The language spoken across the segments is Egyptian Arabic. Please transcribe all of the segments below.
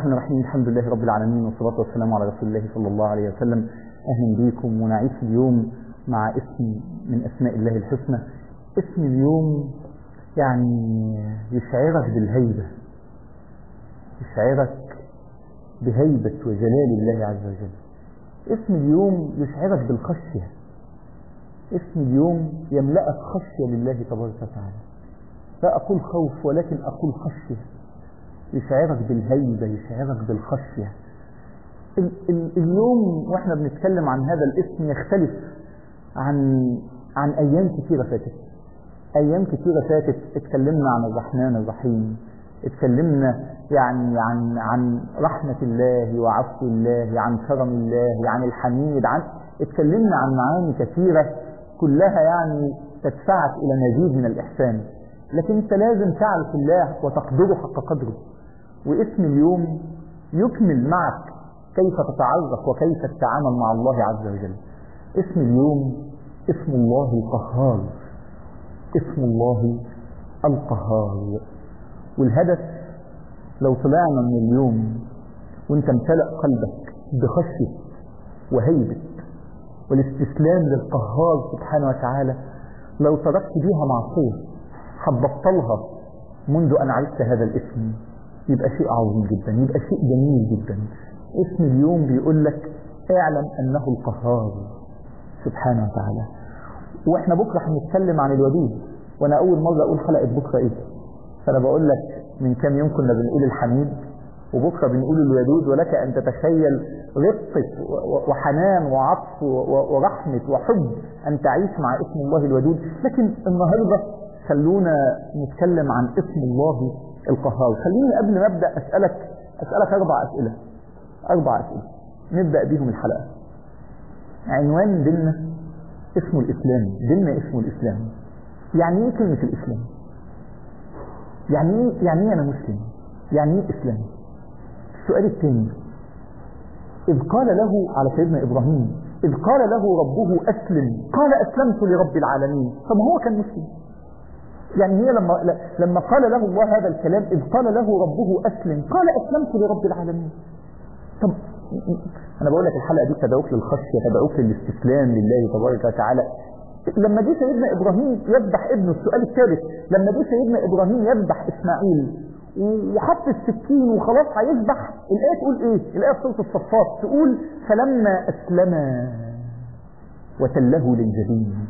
الرحمن الرحيم الحمد لله رب العالمين والصلاة والسلام على رسول الله صلى الله عليه وسلم أهلا بكم ونعيش اليوم مع اسم من أسماء الله الحسنى اسم اليوم يعني يشعرك بالهيبة يشعرك بهيبة وجلال الله عز وجل اسم اليوم يشعرك بالخشية اسم اليوم يملأك خشية لله تبارك وتعالى لا أقول خوف ولكن أقول خشية يشعرك بالهيبة يشعرك بالخشية ال ال اليوم واحنا بنتكلم عن هذا الاسم يختلف عن عن أيام كثيرة فاتت أيام كثيرة فاتت اتكلمنا عن الرحمن الرحيم اتكلمنا يعني عن عن رحمة الله وعفو الله عن كرم الله عن الحميد عن اتكلمنا عن معاني كثيرة كلها يعني تدفعك إلى مزيد من الإحسان لكن أنت لازم تعرف الله وتقدره حق قدره واسم اليوم يكمل معك كيف تتعرف وكيف تتعامل مع الله عز وجل اسم اليوم اسم الله القهار اسم الله القهار والهدف لو طلعنا من اليوم وانت امتلأ قلبك بخشية وهيبة والاستسلام للقهار سبحانه وتعالى لو تركت بيها معصية هتبطلها منذ أن عرفت هذا الاسم يبقى شيء عظيم جدا يبقى شيء جميل جدا اسم اليوم بيقول لك اعلم أنه القهار سبحانه وتعالى واحنا بكرة هنتكلم عن الودود وانا اول مرة اقول حلقة بكرة ايه فانا بقول لك من كام يوم كنا بنقول الحميد وبكرة بنقول الودود ولك ان تتخيل رفقة وحنان وعطف ورحمة وحب ان تعيش مع اسم الله الودود لكن النهاردة خلونا نتكلم عن اسم الله القهار خليني قبل ما ابدا اسالك اسالك اربع اسئله اربع اسئله نبدا بيهم الحلقه عنوان ديننا اسمه الاسلام ديننا اسمه الاسلام يعني ايه كلمه الاسلام يعني ايه يعني ايه انا مسلم يعني ايه اسلام السؤال الثاني اذ قال له على سيدنا ابراهيم اذ قال له ربه اسلم قال اسلمت لرب العالمين طب هو كان مسلم يعني هي لما لما قال له الله هذا الكلام إذ قال له ربه أسلم قال أسلمت لرب العالمين طب أنا بقول لك الحلقة دي تدعوك للخشية تدعوك للاستسلام لله تبارك وتعالى لما جه سيدنا إبراهيم يذبح ابنه السؤال الثالث لما جه سيدنا إبراهيم يذبح إسماعيل وحط السكين وخلاص هيذبح الآية تقول إيه؟ الآية في سورة الصفات تقول فلما أسلما وتله للجبين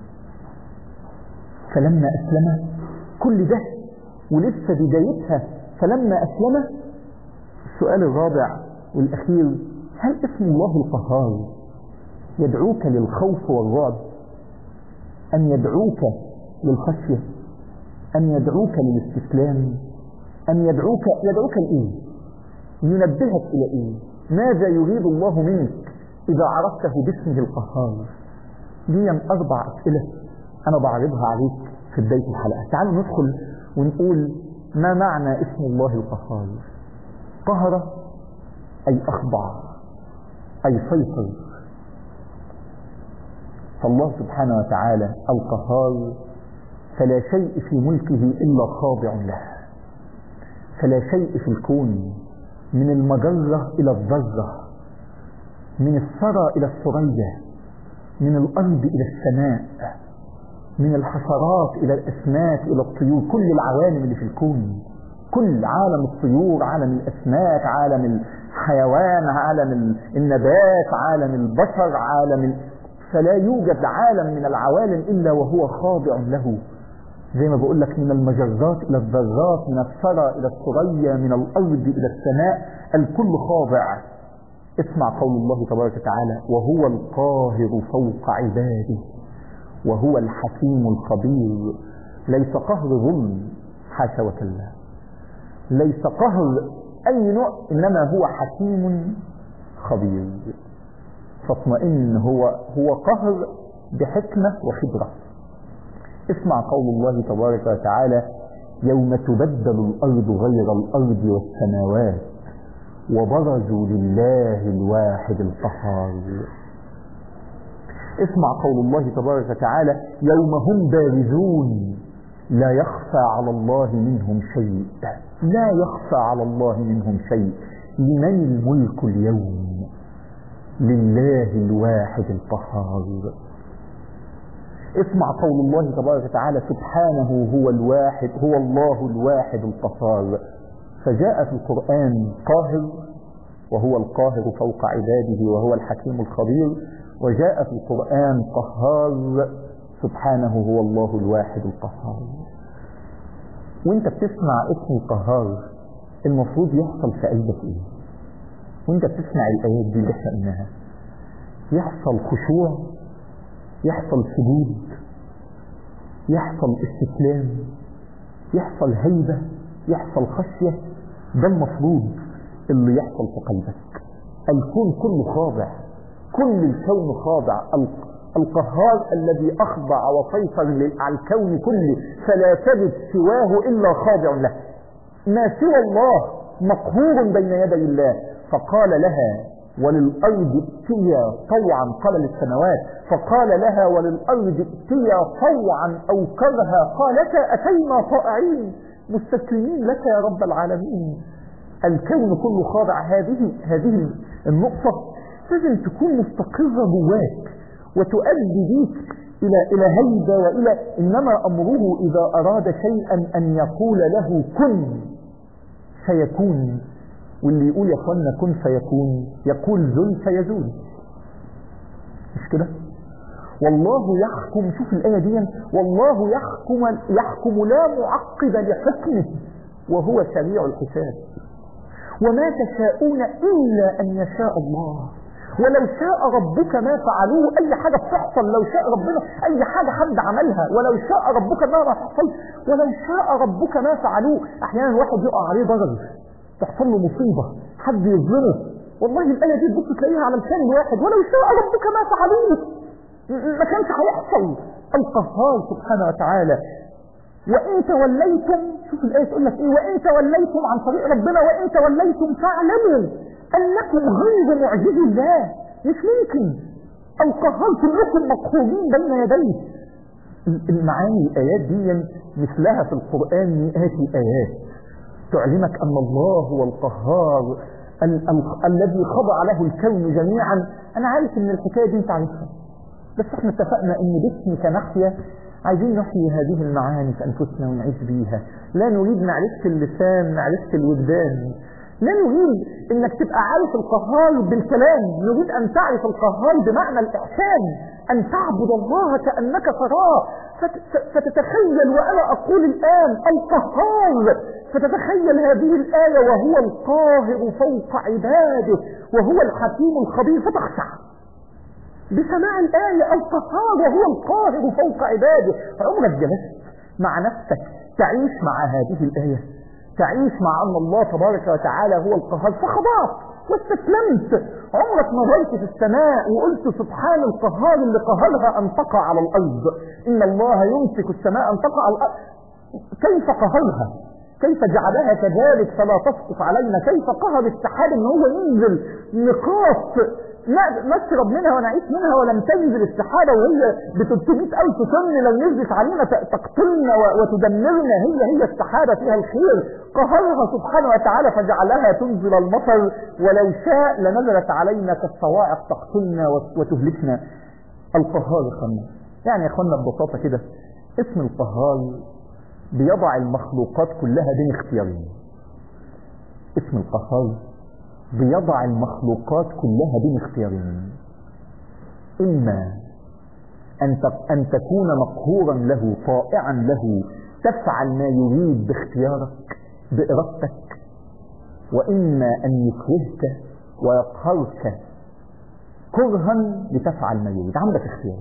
فلما أسلم كل ده ولسه بدايتها فلما أسلم السؤال الرابع والأخير هل اسم الله القهار يدعوك للخوف والرعب أم يدعوك للخشية أم يدعوك للاستسلام أم يدعوك يدعوك لإيه ينبهك إلى إيه ماذا يريد الله منك إذا عرفته باسمه القهار لي أربع أسئلة أنا بعرضها عليك في بداية الحلقة تعالوا ندخل ونقول ما معنى اسم الله القهار قهر أي أخضع أي سيطر فالله سبحانه وتعالى القهار فلا شيء في ملكه إلا خاضع له فلا شيء في الكون من المجرة إلى الذرة من الثرى إلى الثريا من الأرض إلى السماء من الحشرات إلى الأسماك إلى الطيور كل العوالم اللي في الكون كل عالم الطيور عالم الأسماك عالم الحيوان عالم النبات عالم البشر عالم فلا يوجد عالم من العوالم إلا وهو خاضع له زي ما بقول لك من المجرات إلى الذرات من الثرى إلى الثريا من الأرض إلى السماء الكل خاضع اسمع قول الله تبارك وتعالى وهو القاهر فوق عباده وهو الحكيم الخبير ليس قهر ظلم حاشا وكلا ليس قهر أي نوع إنما هو حكيم خبير فاطمئن هو هو قهر بحكمة وخبرة اسمع قول الله تبارك وتعالى يوم تبدل الأرض غير الأرض والسماوات وبرزوا لله الواحد القهار اسمع قول الله تبارك وتعالى يوم هم بارزون لا يخفى على الله منهم شيء لا يخفى على الله منهم شيء لمن الملك اليوم لله الواحد القهار اسمع قول الله تبارك وتعالى سبحانه هو الواحد هو الله الواحد القهار فجاء في القرآن قاهر وهو القاهر فوق عباده وهو الحكيم الخبير وجاء في القرآن قهار سبحانه هو الله الواحد القهار وانت بتسمع اسم القهار المفروض يحصل في قلبك ايه وانت بتسمع الايات دي اللي احنا قلناها يحصل خشوع يحصل سجود يحصل استسلام يحصل هيبة يحصل خشية ده المفروض اللي يحصل في قلبك الكون كله خاضع كل الكون خاضع القهار الذي أخضع وسيطر على الكون كله فلا تجد سواه إلا خاضع له ما سوى الله مقهور بين يدي الله فقال لها وللأرض ائتيا طوعا قال للسماوات فقال لها وللأرض ائتيا طوعا أو كرها قالتا أتينا طائعين مستسلمين لك يا رب العالمين الكون كله خاضع هذه هذه النقطة لازم تكون مستقرة جواك وتؤدي بيك إلى إلى هيبة وإلى إنما أمره إذا أراد شيئا أن يقول له كن فيكون واللي يقول يا اخوانا كن فيكون يقول زل فيزول مش كده والله يحكم شوف الآية دي والله يحكم يحكم لا معقب لحكمه وهو سريع الحساب وما تشاءون إلا أن يشاء الله ولو شاء ربك ما فعلوه أي حاجة بتحصل لو شاء ربنا أي حاجة حد عملها ولو شاء ربك ما ما تحصل ولو شاء ربك ما فعلوه أحيانا واحد يقع عليه ضرر تحصل له مصيبة حد يظلمه والله الآية دي تبص تلاقيها على لسان واحد ولو شاء ربك ما فعلوه ما كانش هيحصل القهار سبحانه وتعالى وإن توليتم شوف الآية تقول لك إيه وإن توليتم عن طريق ربنا وإن توليتم فاعلموا أنكم غير معجز الله مش ممكن القهار كلكم مقهورين بين يديه المعاني الآيات دي مثلها في القرآن مئات الآيات تعلمك أن الله هو القهار ال ال الذي خضع له الكون جميعا أنا عارف أن الحكاية دي أنت عارفها بس احنا اتفقنا أن باسمك نحيا عايزين نحيي هذه المعاني في أنفسنا ونعيش بيها لا نريد معرفة اللسان معرفة الوجدان لا نريد انك تبقى عارف القهار بالكلام نريد ان تعرف القهار بمعنى الاحسان ان تعبد الله كأنك تراه فتتخيل وانا اقول الان القهار فتتخيل هذه الآية وهو القاهر فوق عباده وهو الحكيم الخبير فتخشع بسماع الآية القهار وهو القاهر فوق عباده عمرك جلست مع نفسك تعيش مع هذه الآية تعيش مع أن الله تبارك وتعالى هو القهار فخضعت واستسلمت عمرك نظرت في السماء وقلت سبحان القهار اللي قهرها أن تقع على الأرض إن الله يمسك السماء أن تقع على الأرض كيف قهرها كيف جعلها كذلك فلا تسقط علينا كيف قهر السحاب ان هو ينزل نقاط نشرب منها ونعيش منها ولم تنزل السحابة وهي ب 300 ألف طن لو نزلت علينا تقتلنا وتدمرنا هي هي السحابة فيها الخير قهرها سبحانه وتعالى فجعلها تنزل المطر ولو شاء لنزلت علينا كالصواعق تقتلنا وتهلكنا القهار خلنا يعني يا اخوانا ببساطة كده اسم القهار بيضع المخلوقات كلها بين اختيارين اسم القهار بيضع المخلوقات كلها بين اختيارين إما أن أن تكون مقهورا له طائعا له تفعل ما يريد باختيارك بإرادتك وإما أن يكرهك ويقهرك كرها لتفعل ما يريد عندك اختيار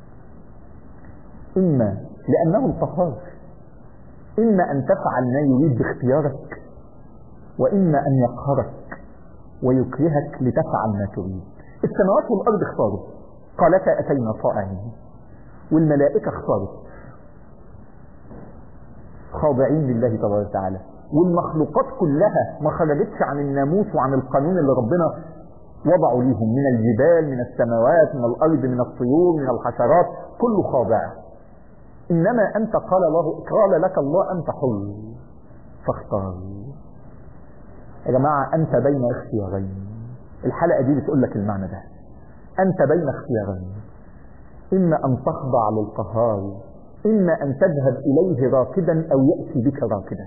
إما لأنه القهار إما أن تفعل ما يريد باختيارك وإما أن يقهرك ويكرهك لتفعل ما تريد السماوات والأرض اختاروا قالتا أتينا طائعين والملائكة اختارت خاضعين لله تبارك وتعالى والمخلوقات كلها ما خرجتش عن الناموس وعن القانون اللي ربنا وضعوا ليهم من الجبال من السماوات من الأرض من الطيور من الحشرات كله خاضع إنما أنت قال, له قال لك الله أنت حر فاختار يا جماعة أنت بين اختيارين الحلقة دي بتقول لك المعنى ده أنت بين اختيارين إما أن تخضع للقهار إما أن تذهب إليه راكدا أو يأتي بك راكدا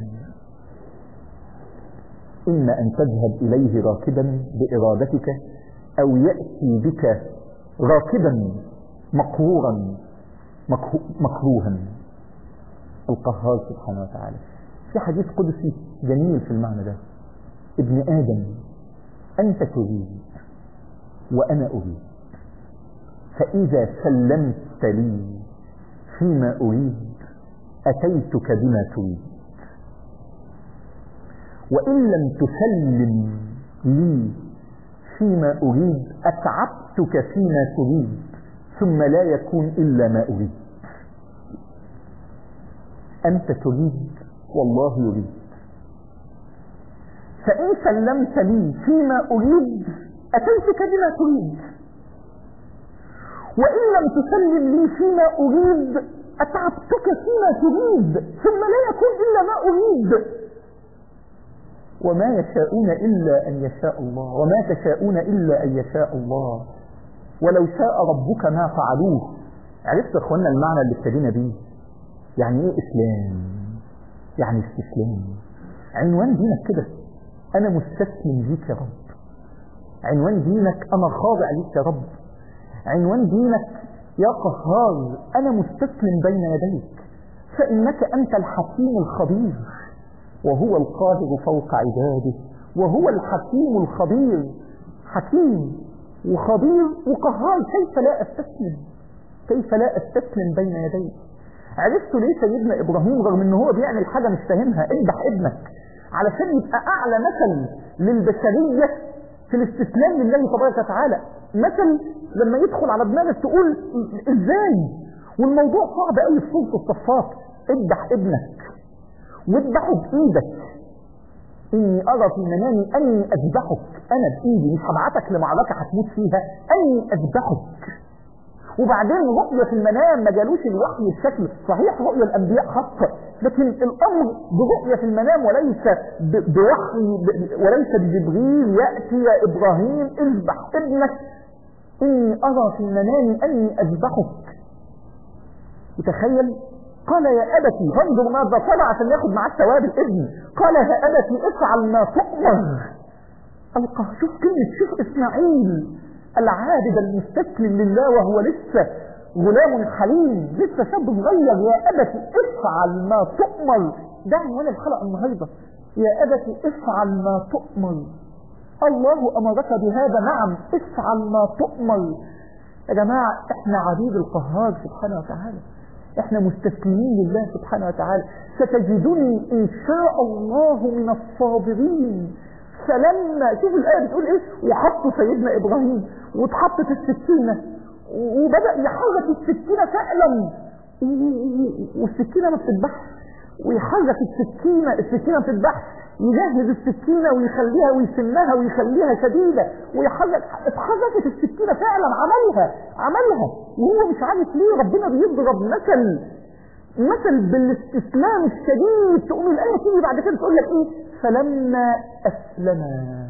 إما أن تذهب إليه راكدا بإرادتك أو يأتي بك راكدا مقهورا مكروها القهار سبحانه وتعالى في حديث قدسي جميل في المعنى ده ابن آدم أنت تريد وأنا أريد فإذا سلمت لي فيما أريد أتيتك بما تريد وإن لم تسلم لي فيما أريد أتعبتك فيما تريد ثم لا يكون إلا ما أريد أنت تريد والله يريد فإن سلمت لي فيما أريد أتيتك بما تريد وإن لم تسلم لي فيما أريد أتعبتك فيما تريد ثم لا يكون إلا ما أريد وما يشاءون إلا أن يشاء الله وما تشاءون إلا أن يشاء الله ولو شاء ربك ما فعلوه عرفت اخوانا المعنى اللي ابتدينا بيه يعني ايه اسلام يعني استسلام عنوان دينك كده انا مستسلم ليك يا رب عنوان دينك انا خاضع ليك يا رب عنوان دينك يا قهار انا مستسلم بين يديك فانك انت الحكيم الخبير وهو القاهر فوق عباده وهو الحكيم الخبير حكيم وخبير وقهار كيف لا استسلم كيف لا استسلم بين يديك عرفت ليه سيدنا ابراهيم رغم ان هو بيعمل حاجه مش فاهمها اذبح ابنك علشان يبقى اعلى مثل للبشريه في الاستسلام لله تبارك وتعالى مثل لما يدخل على دماغك تقول ازاي والموضوع صعب قوي في سوره الصفات اذبح ابنك واذبحه بايدك اني ارى في منامي اني اذبحك انا بايدي مش هبعتك لمعركه هتموت فيها اني اذبحك وبعدين رؤية في المنام ما جالوش الوحي الشكل صحيح رؤية الأنبياء خاصة لكن الأمر برؤية في المنام وليس بوحي وليس بجبريل يأتي يا إبراهيم اذبح ابنك إني أرى في المنام أني أذبحك وتخيل قال يا أبتي انظر ماذا طلع عشان ياخد معاه الثواب الابن قال يا أبتي افعل ما تؤمر ألقى شوف كلمة شوف إسماعيل العابد المستسلم لله وهو لسه غلام حليم لسه شاب صغير يا أبتي افعل ما تؤمر ده عنوان الحلقة النهاردة يا أبتي افعل ما تؤمر الله أمرك بهذا نعم افعل ما تؤمر يا جماعة احنا عبيد القهار سبحانه وتعالى احنا مستسلمين لله سبحانه وتعالى ستجدني ان شاء الله من الصابرين فلما شوف الآية بتقول ايه وحطوا سيدنا ابراهيم واتحطت السكينة وبدأ يحرك السكينة فعلا والسكينة ما بتذبحش ويحرك السكينة السكينة ما بتذبحش يجهز السكينة ويخليها ويسنها ويخليها شديدة ويحرك اتحركت السكينة فعلا عملها عملها وهو مش عارف ليه ربنا بيضرب مثل مثل بالاستسلام الشديد تقوم الآية تيجي بعد كده تقول لك ايه فلما أسلما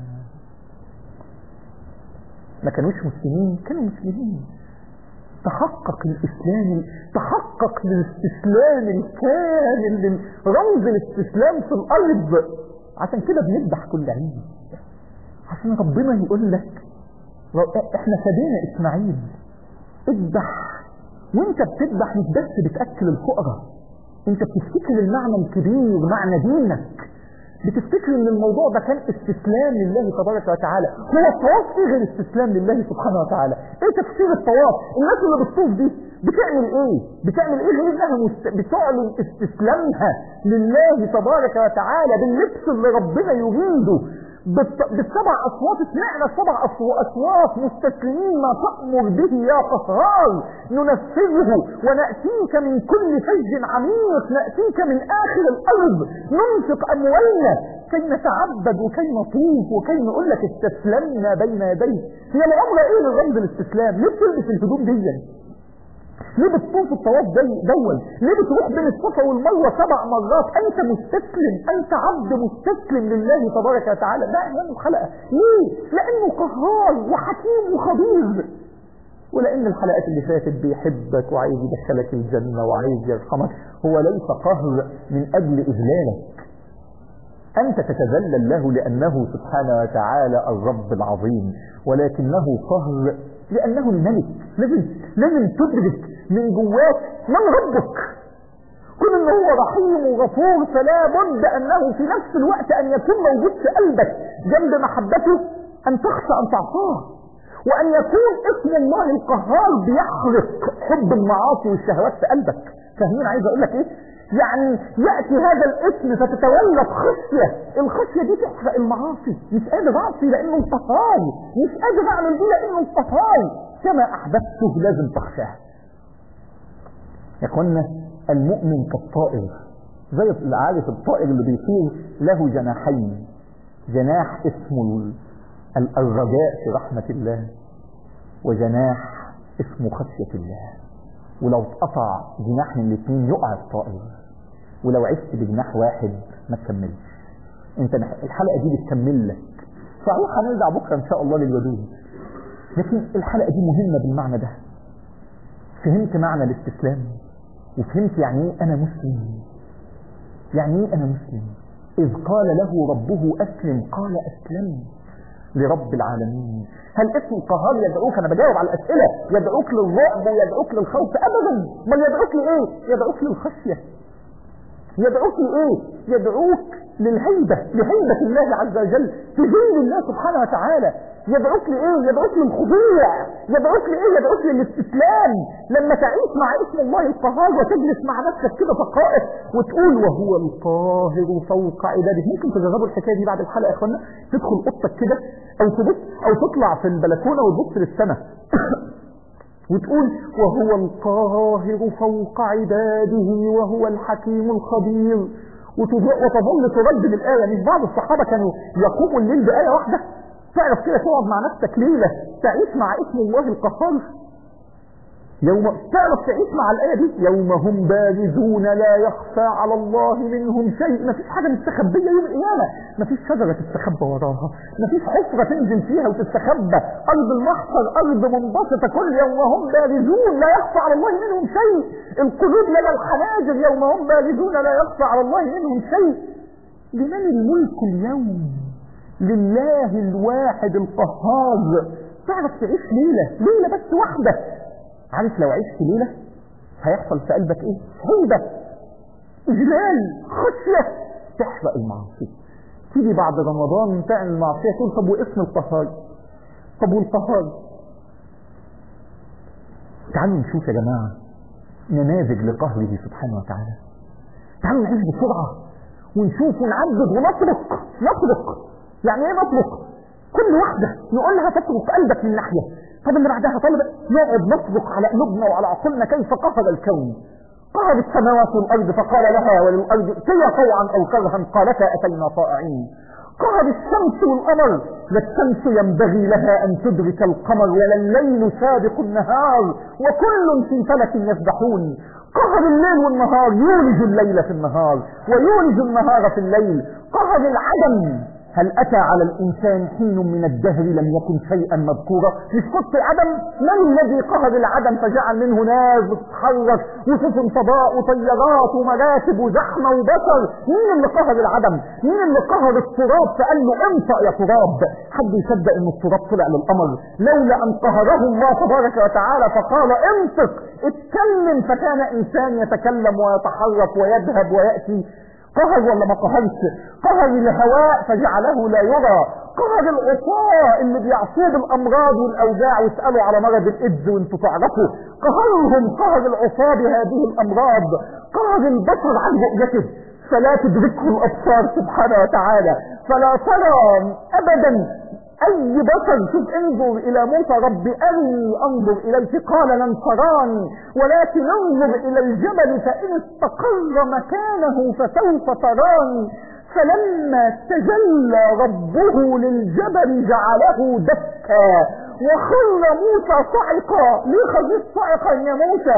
ما كانوش مسلمين كانوا مسلمين تحقق الإسلام تحقق الاستسلام الكامل رمز الاستسلام في الأرض عشان كده بنذبح كل عيد عشان ربنا يقول لك احنا فدينا إسماعيل اذبح وانت بتذبح مش بس بتأكل الفقراء انت بتفتكر المعنى الكبير معنى دينك بتفتكر ان الموضوع ده كان استسلام لله تبارك وتعالى هو الطواف ايه غير استسلام لله سبحانه وتعالى ايه تفسير الطواف الناس اللي بتطوف دي بتعمل ايه بتعمل ايه غير انها مست... بتعلن استسلامها لله تبارك وتعالى باللبس اللي ربنا يريده بالت... بالسبع اصوات سمعنا سبع اصوات مستسلمين ما تأمر به يا قهار ننفذه ونأتيك من كل فج عميق نأتيك من اخر الارض ننفق اموالنا كي نتعبد وكي نطوف وكي نقول لك استسلمنا بين يديك هي الامر ايه للرمز الاستسلام ليه بتلبس الهدوم دي ليه بتطوف الطواف دول ليه بتروح بين الصفا والمروه سبع مرات انت مستسلم انت عبد مستسلم لله تبارك وتعالى ده عنوان الحلقه ليه لانه قهار وحكيم وخبير ولان الحلقات اللي فاتت بيحبك وعايز يدخلك الجنه وعايز يرحمك هو ليس قهر من اجل اذلالك أنت تتذلل له لأنه سبحانه وتعالى الرب العظيم ولكنه قهر لأنه الملك لازم لازم تدرك من جواك من ربك كل انه هو رحيم وغفور فلا بد انه في نفس الوقت ان يكون موجود في قلبك جنب محبته ان تخشى ان تعصاه وان يكون اسم الله القهار بيحرق حب المعاصي والشهوات في قلبك فاهمين عايز اقول لك ايه يعني يأتي هذا الاسم فتتولد خشية الخشية دي تحرق المعاصي مش قادر اعصي لانه انتهار مش قادر اعمل دي لانه انتهار كما احببته لازم تخشاه يا اخوانا المؤمن كالطائر زي عارف الطائر اللي بيطير له جناحين جناح اسمه الرجاء في رحمة الله وجناح اسمه خشية الله ولو اتقطع جناح من الاثنين يقع الطائر ولو عشت بجناح واحد ما تكملش انت الحلقه دي بتكمل لك صحيح هنرجع بكره ان شاء الله للودود لكن الحلقه دي مهمه بالمعنى ده فهمت معنى الاستسلام وفهمت يعني ايه انا مسلم يعني ايه انا مسلم اذ قال له ربه اسلم قال اسلمت لرب العالمين هل اسم القهار يدعوك انا بجاوب على الاسئله يدعوك للرعب ويدعوك للخوف ابدا بل يدعوك لايه يدعوك للخشيه يدعوك لايه يدعوك للهيبه لهيبه الله عز وجل تذل الله سبحانه وتعالى يدعوك لايه يدعوك للخضوع يدعوك لايه يدعوك للاستسلام لما تعيش مع اسم الله القهار وتجلس مع نفسك كده فقائف وتقول وهو القاهر فوق عباده ممكن تجربوا الحكايه دي بعد الحلقه يا اخوانا تدخل اوضتك كده او تبص او تطلع في البلكونه وتبص للسماء وتقول وهو القاهر فوق عباده وهو الحكيم الخبير وتظل تردد الآية مش بعض الصحابة كانوا يقوموا الليل بآية واحدة تعرف كده تقعد مع نفسك ليلة تعيش مع اسم الله القهار يوم تعرف تعيش مع الآية دي يوم هم بارزون لا يخفى على الله منهم شيء ما فيش حاجة مستخبية يوم القيامة ما فيش شجرة تستخبى وراها ما فيش حفرة تنزل فيها وتستخبى أرض المحصر أرض منبسطة كل يوم هم بارزون لا يخفى على الله منهم شيء القلوب لدى الحناجر يوم هم بارزون لا يخفى على الله منهم شيء لمن الملك اليوم لله الواحد القهار تعرف تعيش ليلة ليلة بس واحدة عارف لو عشت ليلة هيحصل في قلبك ايه هيبة اجلال خشية تحرق المعاصي تيجي بعد رمضان تعمل المعصية تقول طب واسم القهار طب والقهار تعالوا نشوف يا جماعة نماذج لقهره سبحانه وتعالى تعالوا نعيش بسرعة ونشوف ونعدد ونطرق نطرق يعني ايه نطرق كل واحدة نقولها تترك قلبك من ناحية طب اللي بعدها طالب نقعد نطبق على قلوبنا وعلى عقولنا كيف قهر الكون قهر السماوات والارض فقال لها وللارض اتيا طوعا او كرها قالتا اتينا طائعين قهر الشمس والقمر لا الشمس ينبغي لها ان تدرك القمر ولا الليل سابق النهار وكل في فلك يسبحون قهر الليل والنهار يولج الليل في النهار ويولج النهار في الليل قهر العدم هل أتى على الإنسان حين من الدهر لم يكن شيئا مذكورا مش قصة عدم من الذي قهر العدم فجعل منه ناس بتتحرك وسفن فضاء وطيارات ومراكب وزحمة وبشر مين اللي قهر العدم مين اللي قهر التراب فقال له انطق يا تراب حد يصدق ان التراب طلع للقمر لولا ان قهره الله تبارك وتعالى فقال انطق اتكلم فكان انسان يتكلم ويتحرك ويذهب ويأتي قهر ولا ما قهرش قهر الهواء فجعله لا يرى قهر العصاة اللي بيعصوه بالامراض والاوجاع واسألوا على مرض الايدز وانتوا تعرفوا قهرهم قهر العصاة بهذه الامراض قهر البصر عن رؤيته فلا تدركه الابصار سبحانه وتعالى فلا ترى ابدا اي بشر شوف انظر الى موسى رب ارني انظر اليك قال لن تراني ولكن انظر الى الجبل فان استقر مكانه فسوف تراني فلما تجلى ربه للجبل جعله دكا وخر موسى صعقا ليه خرجت صعقا يا موسى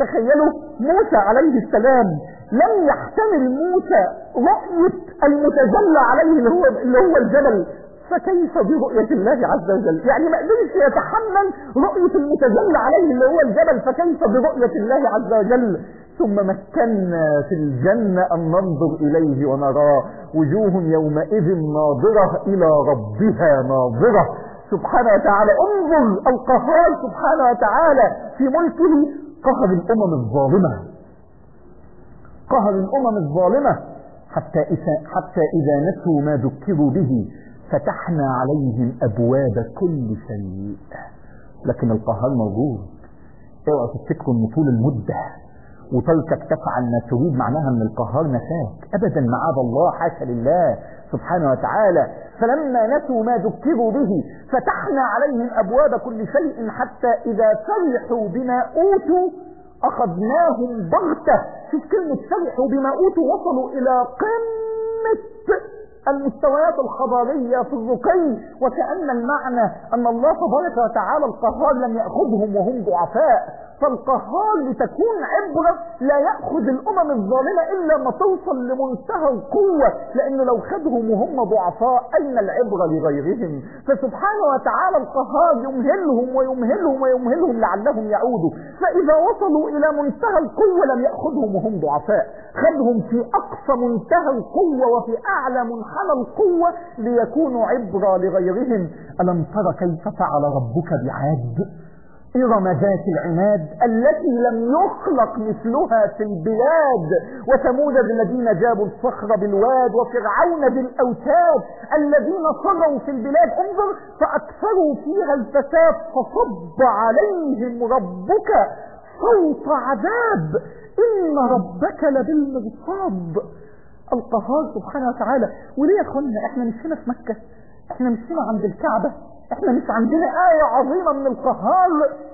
تخيلوا موسى عليه السلام لم يحتمل موسى رؤية المتجلى عليه اللي هو, اللي هو الجبل فكيف برؤية الله عز وجل يعني ما قدرش يتحمل رؤية المتجلى عليه اللي هو الجبل فكيف برؤية الله عز وجل ثم مكنا في الجنة أن ننظر إليه ونراه وجوه يومئذ ناظرة إلى ربها ناظرة سبحانه وتعالى انظر القهار سبحانه وتعالى في ملكه قهر الأمم الظالمة قهر الأمم الظالمة حتى إذا, حتى إذا نسوا ما ذكروا به فتحنا عليهم أبواب كل شيء لكن القهار موجود اوعى تفتكروا ان طول المدة وتركك تفعل ما تريد معناها ان القهار نساك ابدا معاذ الله حاشا لله سبحانه وتعالى فلما نسوا ما ذكروا به فتحنا عليهم ابواب كل شيء حتى اذا فرحوا بما اوتوا اخذناهم بغتة شوف كلمة فرحوا بما اوتوا وصلوا الى قمة المستويات الحضارية في الرقي وكأن المعنى أن الله تبارك وتعالى القهار لم يأخذهم وهم ضعفاء فالقهار لتكون عبرة لا يأخذ الأمم الظالمة إلا ما توصل لمنتهى القوة لأنه لو خدهم وهم ضعفاء أين العبرة لغيرهم فسبحانه وتعالى القهار يمهلهم ويمهلهم ويمهلهم لعلهم يعودوا فإذا وصلوا إلى منتهى القوة لم يأخذهم وهم ضعفاء خدهم في أقصى منتهى القوة وفي أعلى منحنى القوة ليكونوا عبرة لغيرهم ألم تر كيف فعل ربك بعاد إرم ذات العماد التي لم يخلق مثلها في البلاد وثمود الذين جابوا الصخر بالواد وفرعون بالأوتاد الذين طغوا في البلاد انظر فأكثروا فيها الفساد فصب عليهم ربك صوت عذاب إن ربك لبالمرصاد القهار سبحانه وتعالى وليه يا اخوانا احنا مش هنا في مكة احنا مش هنا عند الكعبة احنا مش عندنا آية عظيمة من القهار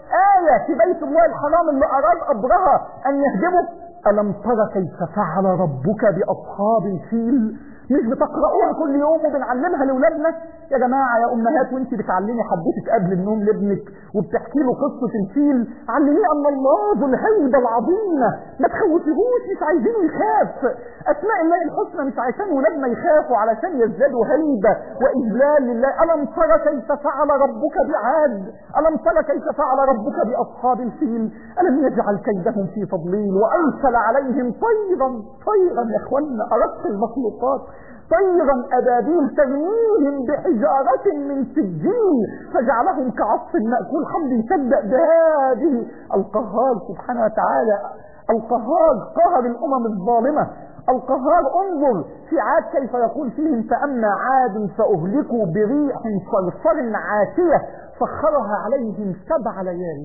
آية في بيت الله الحرام اللي أراد أبرهة أن يهدمه ألم تر كيف فعل ربك بأصحاب الفيل مش بتقرأوها كل يوم وبنعلمها لأولادنا يا جماعة يا أمهات وانت بتعلمي حدوتك قبل النوم لابنك وبتحكي له قصة الفيل علميه أن الله ذو الهيبة العظيمة ما تخوفيهوش مش عايزينه يخاف أسماء الله الحسنى مش عشان ولادنا يخافوا علشان يزدادوا هيبة وإذلال لله ألم تر كيف فعل ربك بعاد ألم تر كيف فعل ربك بأصحاب الفيل ألم يجعل كيدهم في تضليل وأرسل عليهم طيرا طيرا يا إخوانا أرق المخلوقات طيرا أبابيل ترميهم بحجارة من سجين فجعلهم كعصف مأكول حد يصدق بهذه القهار سبحانه وتعالى القهار قهر الأمم الظالمة القهار انظر في عاد كيف يقول فيهم فأما عاد فأهلكوا بريح صرصر عاتية سخرها عليهم سبع ليالي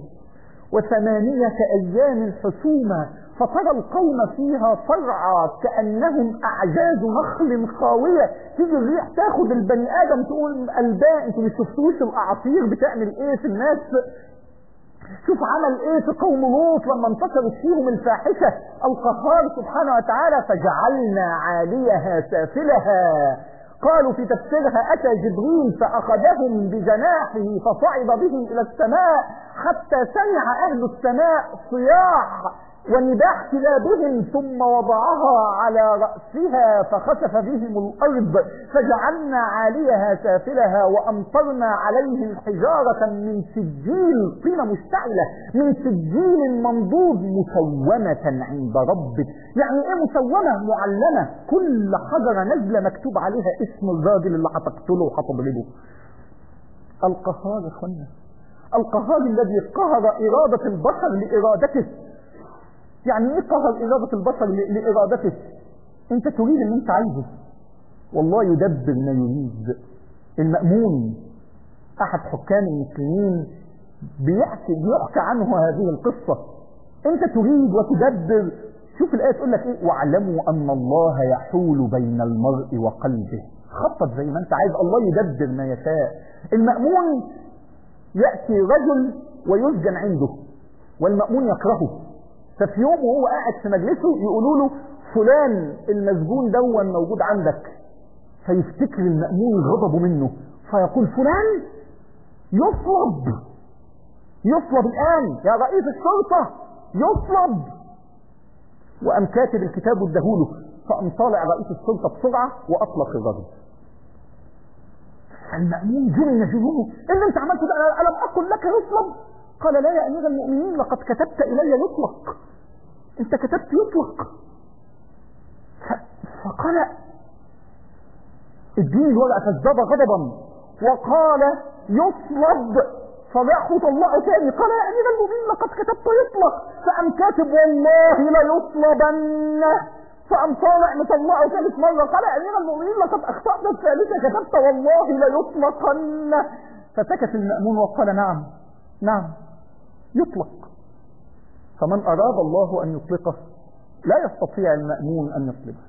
وثمانية أيام حسوما فترى القوم فيها صرعى كأنهم أعجاز نخل خاوية تيجي الريح تاخد البني آدم تقول قلباه انتوا مش شفتوش الأعاصير بتعمل ايه في الناس شوف عمل ايه في قوم لوط لما انتشرت فيهم الفاحشة القهار سبحانه وتعالى فجعلنا عاليها سافلها قالوا في تفسيرها أتى جبريل فأخذهم بجناحه فصعد بهم إلى السماء حتى سمع أهل السماء صياح ونباح كلابهم ثم وضعها على رأسها فخسف بهم الأرض فجعلنا عاليها سافلها وأمطرنا عليهم حجارة من سجيل طينة مشتعلة من سجيل منضود مسومة عند ربك يعني ايه مسومة معلمة كل حجرة نازلة مكتوب عليها اسم الراجل اللي هتقتله وهتضربه القهار يا اخوانا القهار الذي قهر إرادة البشر لإرادته يعني ايه قهر إرادة البشر لإرادته انت تريد اللي انت عايزه والله يدبر ما يريد المأمون أحد حكام المسلمين بيحكي, بيحكى عنه هذه القصة انت تريد وتدبر شوف الآية تقول لك ايه واعلموا أن الله يحول بين المرء وقلبه خطط زي ما انت عايز الله يدبر ما يشاء المأمون يأتي رجل ويسجن عنده والمأمون يكرهه ففي يوم وهو قاعد في مجلسه يقولوا له فلان المسجون دون موجود عندك فيفتكر المأمون غضبه منه فيقول فلان يصلب يصلب الآن يا رئيس الشرطة يصلب وقام كاتب الكتاب واداهوله فقام طالع رئيس السلطة بسرعة وأطلق الرجل المأمون جنن جنونه إيه اللي انت عملته ده ألم أقل لك يصلب قال لا يا أمير المؤمنين لقد كتبت إلي يطلق انت كتبت يطلق فقال اديني الورقة فازداد غضبا وقال يصلب فراحوا طلعوا تاني قال يا امير المؤمنين لقد كتبت يطلق فقام كاتب والله ليصلبن فقام طالع مطلعه ثالث مرة قال يا امير المؤمنين لقد اخطأت الثالثة كتبت والله ليطلقن فسكت المأمون وقال نعم نعم يطلق فمن اراد الله ان يطلقه لا يستطيع المأمون ان يطلبه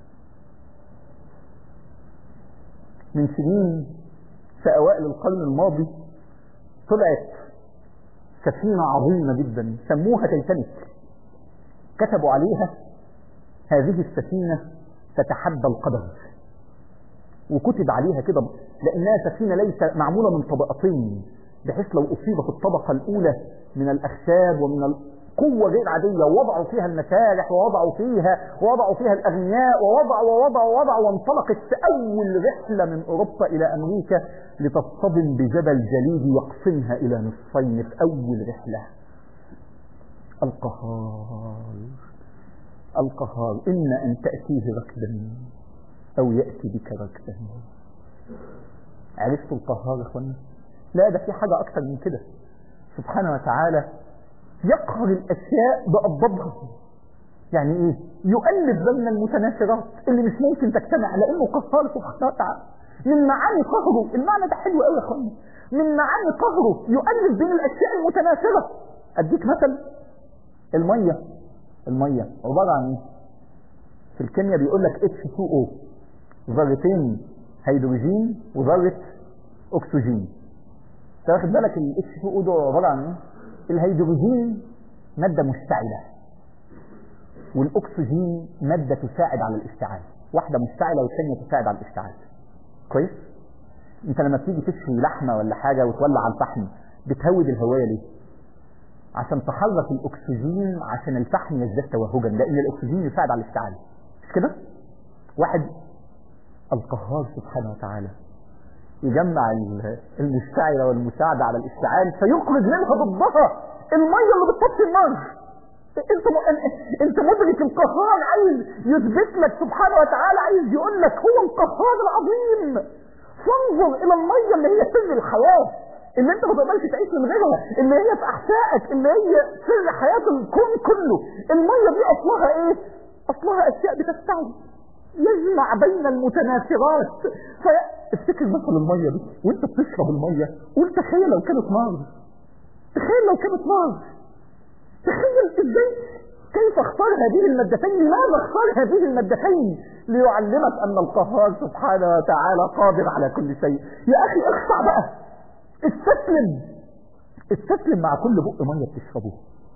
من سنين في اوائل القرن الماضي طلعت سفينة عظيمة جدا سموها تيتانيك كتبوا عليها هذه السفينة تتحدى القدر وكتب عليها كده لأنها سفينة ليس معمولة من طبقتين بحيث لو أصيبت الطبقة الأولى من الأخشاب ومن قوة غير عادية ووضعوا فيها المسارح ووضعوا فيها ووضعوا فيها الأغنياء ووضعوا ووضعوا ووضعوا وانطلقت في أول رحلة من أوروبا إلى أمريكا لتصطدم بجبل جليدي يقسمها إلى نصفين في أول رحلة القهار القهار إما أن تأتيه ركدا أو يأتي بك ركدا عرفتوا القهار يا اخوانا لا ده في حاجة أكثر من كده سبحانه وتعالى يقهر الأشياء بأضبها يعني إيه يؤلف بين المتناثرات اللي مش ممكن تجتمع لأنه قهار سبحانه وتعالى من معاني قهره المعنى ده حلو قوي يا اخوانا من معاني قهره يؤلف بين الأشياء المتناثرة أديك مثل المية المية عبارة عن إيه في الكيمياء بيقول لك H2O ذرتين هيدروجين وذرة أكسجين تاخد بالك ال H2O ده عبارة عن إيه الهيدروجين مادة مشتعلة والأكسجين مادة تساعد على الاشتعال واحدة مشتعلة والثانية تساعد على الاشتعال كويس انت لما بتيجي تشوي لحمة ولا حاجة وتولع على الفحم بتهود الهواية ليه عشان تحرك الأكسجين عشان الفحم يزداد توهجا لأن الأكسجين يساعد على الاشتعال مش كده واحد القهار سبحانه وتعالى يجمع المشتعلة والمساعدة على الاشتعال فيخرج منها ضدها المية اللي بتطفي النار انت م... انت مدرك القهار عايز يثبت لك سبحانه وتعالى عايز يقول لك هو القهار العظيم فانظر الى المية اللي هي سر الحياة اللي انت ما تقدرش تعيش من غيرها اللي هي في احشائك اللي هي سر حياة الكون كله المية دي اصلها ايه اصلها اشياء بتستعد يجمع بين المتناثرات فافتكر مثلا المية دي وانت بتشرب المية قول تخيل لو كانت نار تخيل لو كانت نار تخيل ازاي كيف اختار هذه المادتين لماذا اختار هذه المادتين ليعلمك ان القهار سبحانه وتعالى قادر على كل شيء يا اخي اخشع بقى استسلم استسلم مع كل بق ميه بتشربه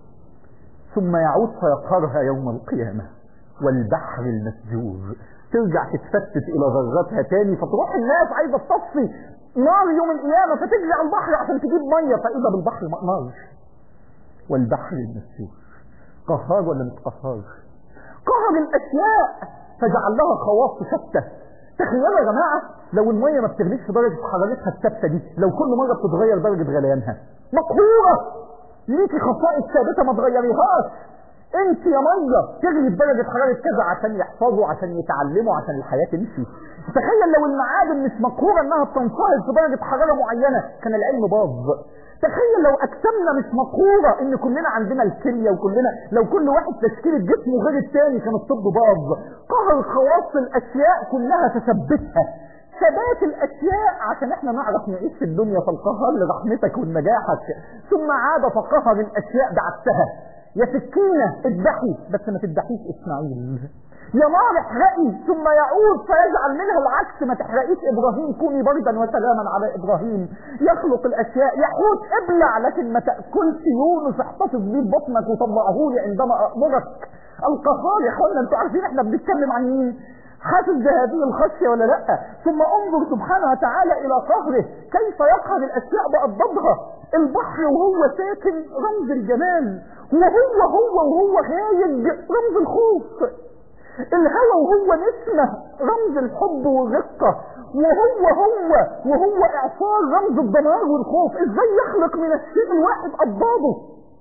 ثم يعود فيقهرها يوم القيامه والبحر المسجور ترجع تتفتت الى ذراتها تاني فتروح الناس عايزه تطفي نار يوم القيامه فتجري على البحر عشان تجيب ميه فاذا بالبحر نار والبحر المسجور قهار ولا مش قهار قهر الاشياء فجعل لها خواص شتى تخيلوا يا جماعه لو الميه ما بتغليش في درجه حرارتها الثابته دي لو كل مره بتتغير درجه غليانها مقهوره ليكي خصائص ثابته ما تغيريهاش انت يا ميه تغلي بدرجه حراره كذا عشان يحفظوا عشان يتعلموا عشان الحياه تمشي تخيل لو المعادن مش مقهوره انها تنصهر في درجه حراره معينه كان العلم باظ تخيل لو اجسامنا مش مقهوره ان كلنا عندنا الكليه وكلنا لو كل واحد تشكيله جسمه غير الثاني كان الطب باظ قهر خواص الاشياء كلها تثبتها ثبات الاشياء عشان احنا نعرف نعيش في الدنيا فالقهر لرحمتك ونجاحك ثم عاد فقهر الاشياء بعكسها يا سكينة اذبحي بس ما تذبحيش اسماعيل يا نار احرقي ثم يعود فيجعل منها العكس ما تحرقيش ابراهيم كوني بردا وسلاما على ابراهيم يخلق الاشياء يحوت ابلع لكن ما تاكلش يونس احتفظ بيه ببطنك وطلعه لي عندما امرك القهار يا اخوانا انتوا عارفين احنا بنتكلم عن مين حاسس بهذه الخشية ولا لا ثم انظر سبحانه وتعالى الى قهره كيف يقهر الاشياء بأضدادها البحر وهو ساكن رمز الجمال وهو هو وهو غايج رمز الخوف الهوى وهو نسمة رمز الحب والرقة وهو هو وهو اعصار رمز الدمار والخوف ازاي يخلق من الشيء الواحد اضداده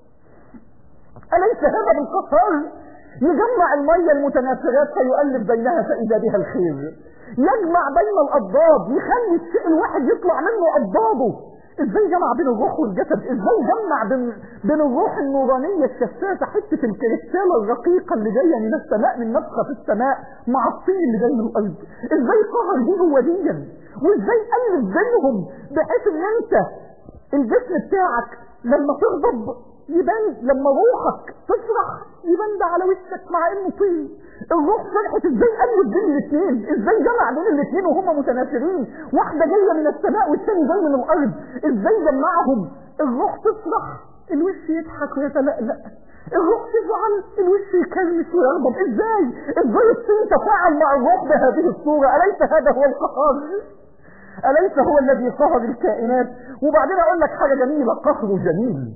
اليس هذا بالقصار يجمع المية المتناثرات فيؤلف بينها فإذا بها الخير يجمع بين الأضداد يخلي الشيء الواحد يطلع منه أضداده ازاي جمع بين الروح والجسد ازاي جمع بين, بين الروح النورانية الشفافة حتة الكريستالة الرقيقة اللي جاية من السماء من نفخة في السماء مع الطين اللي جاي من الارض ازاي قهر دي وديا وازاي الف بينهم بحيث ان انت الجسم بتاعك لما تغضب يبان لما روحك تفرح يبان ده على وشك مع انه طين الروح فرحت ازاي قلبت بين الاثنين ازاي جمع بين الاثنين وهم متنافرين واحده جايه من السماء والثاني جاي من الارض ازاي جمعهم الروح تفرح الوش يضحك ويتلألأ الروح تزعل الوش يكرمش ويغضب ازاي ازاي الطين تفاعل مع الروح بهذه الصوره اليس هذا هو القهار اليس هو الذي قهر الكائنات وبعدين اقول لك حاجه جميله قهره جميل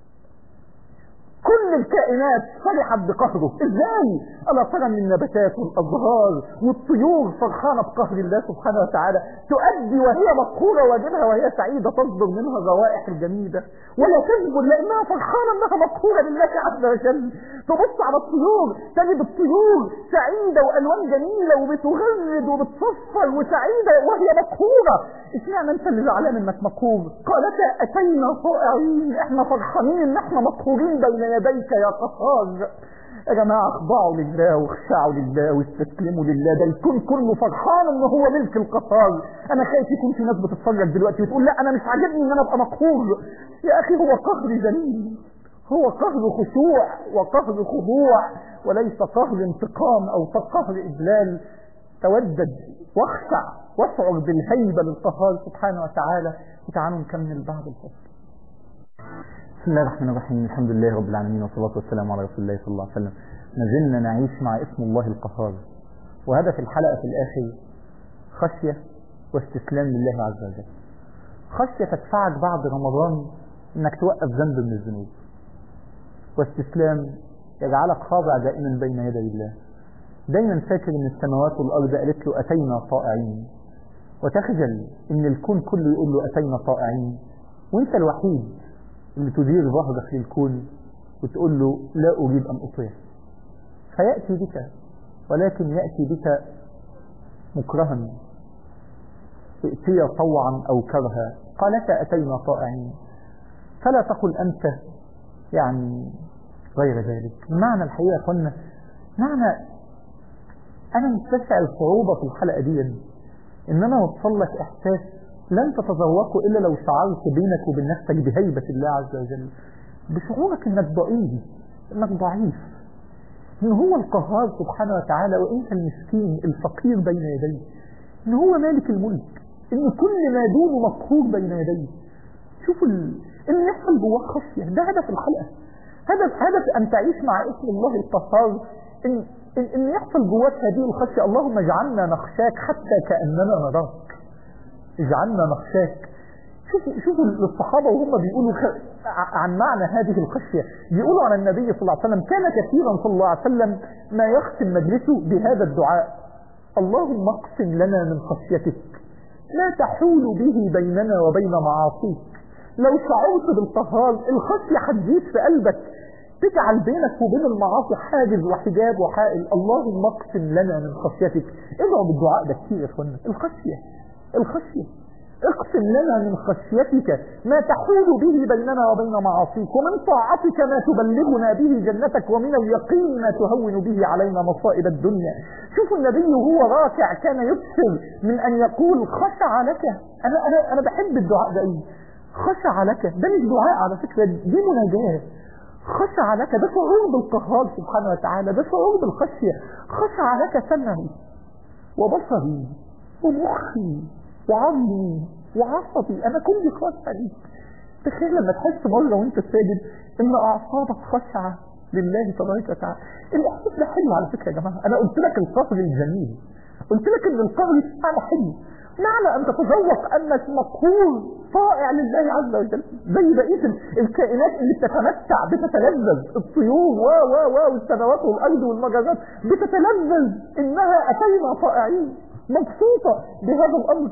كل الكائنات فرحت بقهره ازاي الا ترى من النباتات والازهار والطيور فرحانه بقهر الله سبحانه وتعالى تؤدي وهي مقهوره واجبها وهي سعيده تصدر منها الروائح الجميله ولا تذبل لانها فرحانه انها مقهوره لله عز وجل تبص على الطيور تجد الطيور سعيده والوان جميله وبتغرد وبتصفر وسعيده وهي مقهوره اشمعنى انت اللي زعلان انك مقهور قالت اتينا طائعين احنا فرحانين ان احنا مقهورين بين يديك يا قهار يا جماعة اخضعوا لله واخشعوا لله واستسلموا لله ده الكون كله فرحان ان هو ملك القهار انا خايف يكون في ناس بتتفرج دلوقتي وتقول لا انا مش عاجبني ان انا ابقى مقهور يا اخي هو قهر جميل هو قهر خشوع وقهر خضوع وليس قهر انتقام او قهر اذلال تودد واخشع واشعر بالهيبة للقهار سبحانه وتعالى وتعالوا نكمل بعد الفصل بسم الله الرحمن الرحيم الحمد لله رب العالمين والصلاة والسلام على رسول الله صلى الله عليه وسلم ما زلنا نعيش مع اسم الله القهار وهدف الحلقة في الآخر خشية واستسلام لله عز وجل خشية تدفعك بعد رمضان انك توقف ذنب من الذنوب واستسلام يجعلك خاضع دائما بين يدي الله دايما فاكر ان السماوات والارض قالت له اتينا طائعين وتخجل ان الكون كله يقول له اتينا طائعين وانت الوحيد اللي تدير ظهرك للكون وتقول له لا اريد ان اطيع فياتي بك ولكن ياتي بك مكرها ائتي طوعا او كرها قالت اتينا طائعين فلا تقل انت يعني غير ذلك المعنى الحقيقه يا اخوانا معنى انا مستشعر صعوبة في الحلقة دي ان انا اوصل لك احساس لن تتذوقه الا لو شعرت بينك وبين نفسك بهيبة الله عز وجل بشعورك انك ضئيل انك ضعيف ان هو القهار سبحانه وتعالى وانت المسكين الفقير بين يديه ان هو مالك الملك ان كل ما دونه مقهور بين يديه شوفوا ال... ان يحصل جواك خشية ده هدف الحلقة هدف هدف ان تعيش مع اسم الله القهار ان إن, إن يحصل جواك هذه الخشية اللهم اجعلنا نخشاك حتى كأننا نراك اجعلنا نخشاك شوفوا شوفوا الصحابة وهم بيقولوا عن معنى هذه الخشية بيقولوا عن النبي صلى الله عليه وسلم كان كثيرا صلى الله عليه وسلم ما يختم مجلسه بهذا الدعاء اللهم اقسم لنا من خشيتك لا تحول به بيننا وبين معاصيك لو شعرت بالقهار الخشية هتزيد في قلبك تجعل بينك وبين المعاصي حاجز وحجاب وحائل اللهم اقسم لنا من خشيتك ادعوا بالدعاء ده كتير يا اخوانا الخشية الخشية اقسم لنا من خشيتك ما تحول به بيننا وبين معاصيك ومن طاعتك ما تبلغنا به جنتك ومن اليقين ما تهون به علينا مصائب الدنيا شوفوا النبي وهو راكع كان يكثر من ان يقول خشع لك انا انا انا بحب الدعاء ده ايه خشع لك ده مش دعاء على فكره دي مناجاه خشع لك ده شعور بالقهار سبحانه وتعالى ده شعور بالخشية خشع لك سمعي وبصري ومخي وعظمي وعصبي انا كل خاشع ليك تخيل لما تحس مرة وانت ساجد ان اعصابك خشعة لله تبارك وتعالى الاحساس ده حلو على فكرة يا جماعة انا قلت لك القصر الجميل قلت لك ان القول معنى حلو معنى ان تتذوق انك مقهور طائع لله عز وجل زي بقيه الكائنات اللي بتتمتع بتتلذذ الطيور و و و والسماوات والارض والمجازات بتتلذذ انها اتينا طائعين مبسوطه بهذا الامر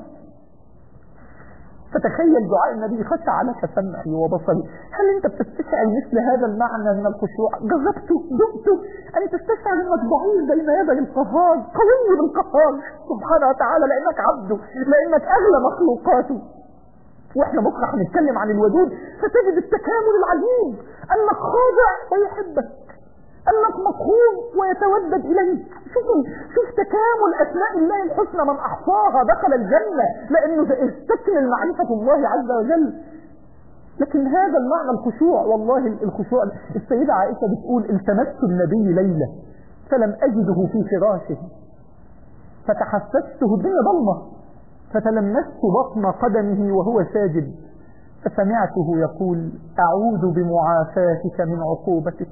فتخيل دعاء النبي خشع لك سمعي وبصري هل انت بتستشعر مثل هذا المعنى من الخشوع جربته دقته ان تستشعر انك ضعيف بين يدي القهار قوي بالقهار سبحانه وتعالى لانك عبده لانك اغلى مخلوقاته واحنا بكره هنتكلم عن الودود فتجد التكامل العجيب انك خاضع ويحبك انك مقهور ويتودد اليك شوفوا شوف تكامل اسماء الله الحسنى من احصاها دخل الجنه لانه استكمل معرفه الله عز وجل لكن هذا المعنى الخشوع والله الخشوع السيدة عائشة بتقول التمست النبي ليلة فلم أجده في فراشه فتحسسته الدنيا ضلمة فتلمست بطن قدمه وهو ساجد فسمعته يقول أعوذ بمعافاتك من عقوبتك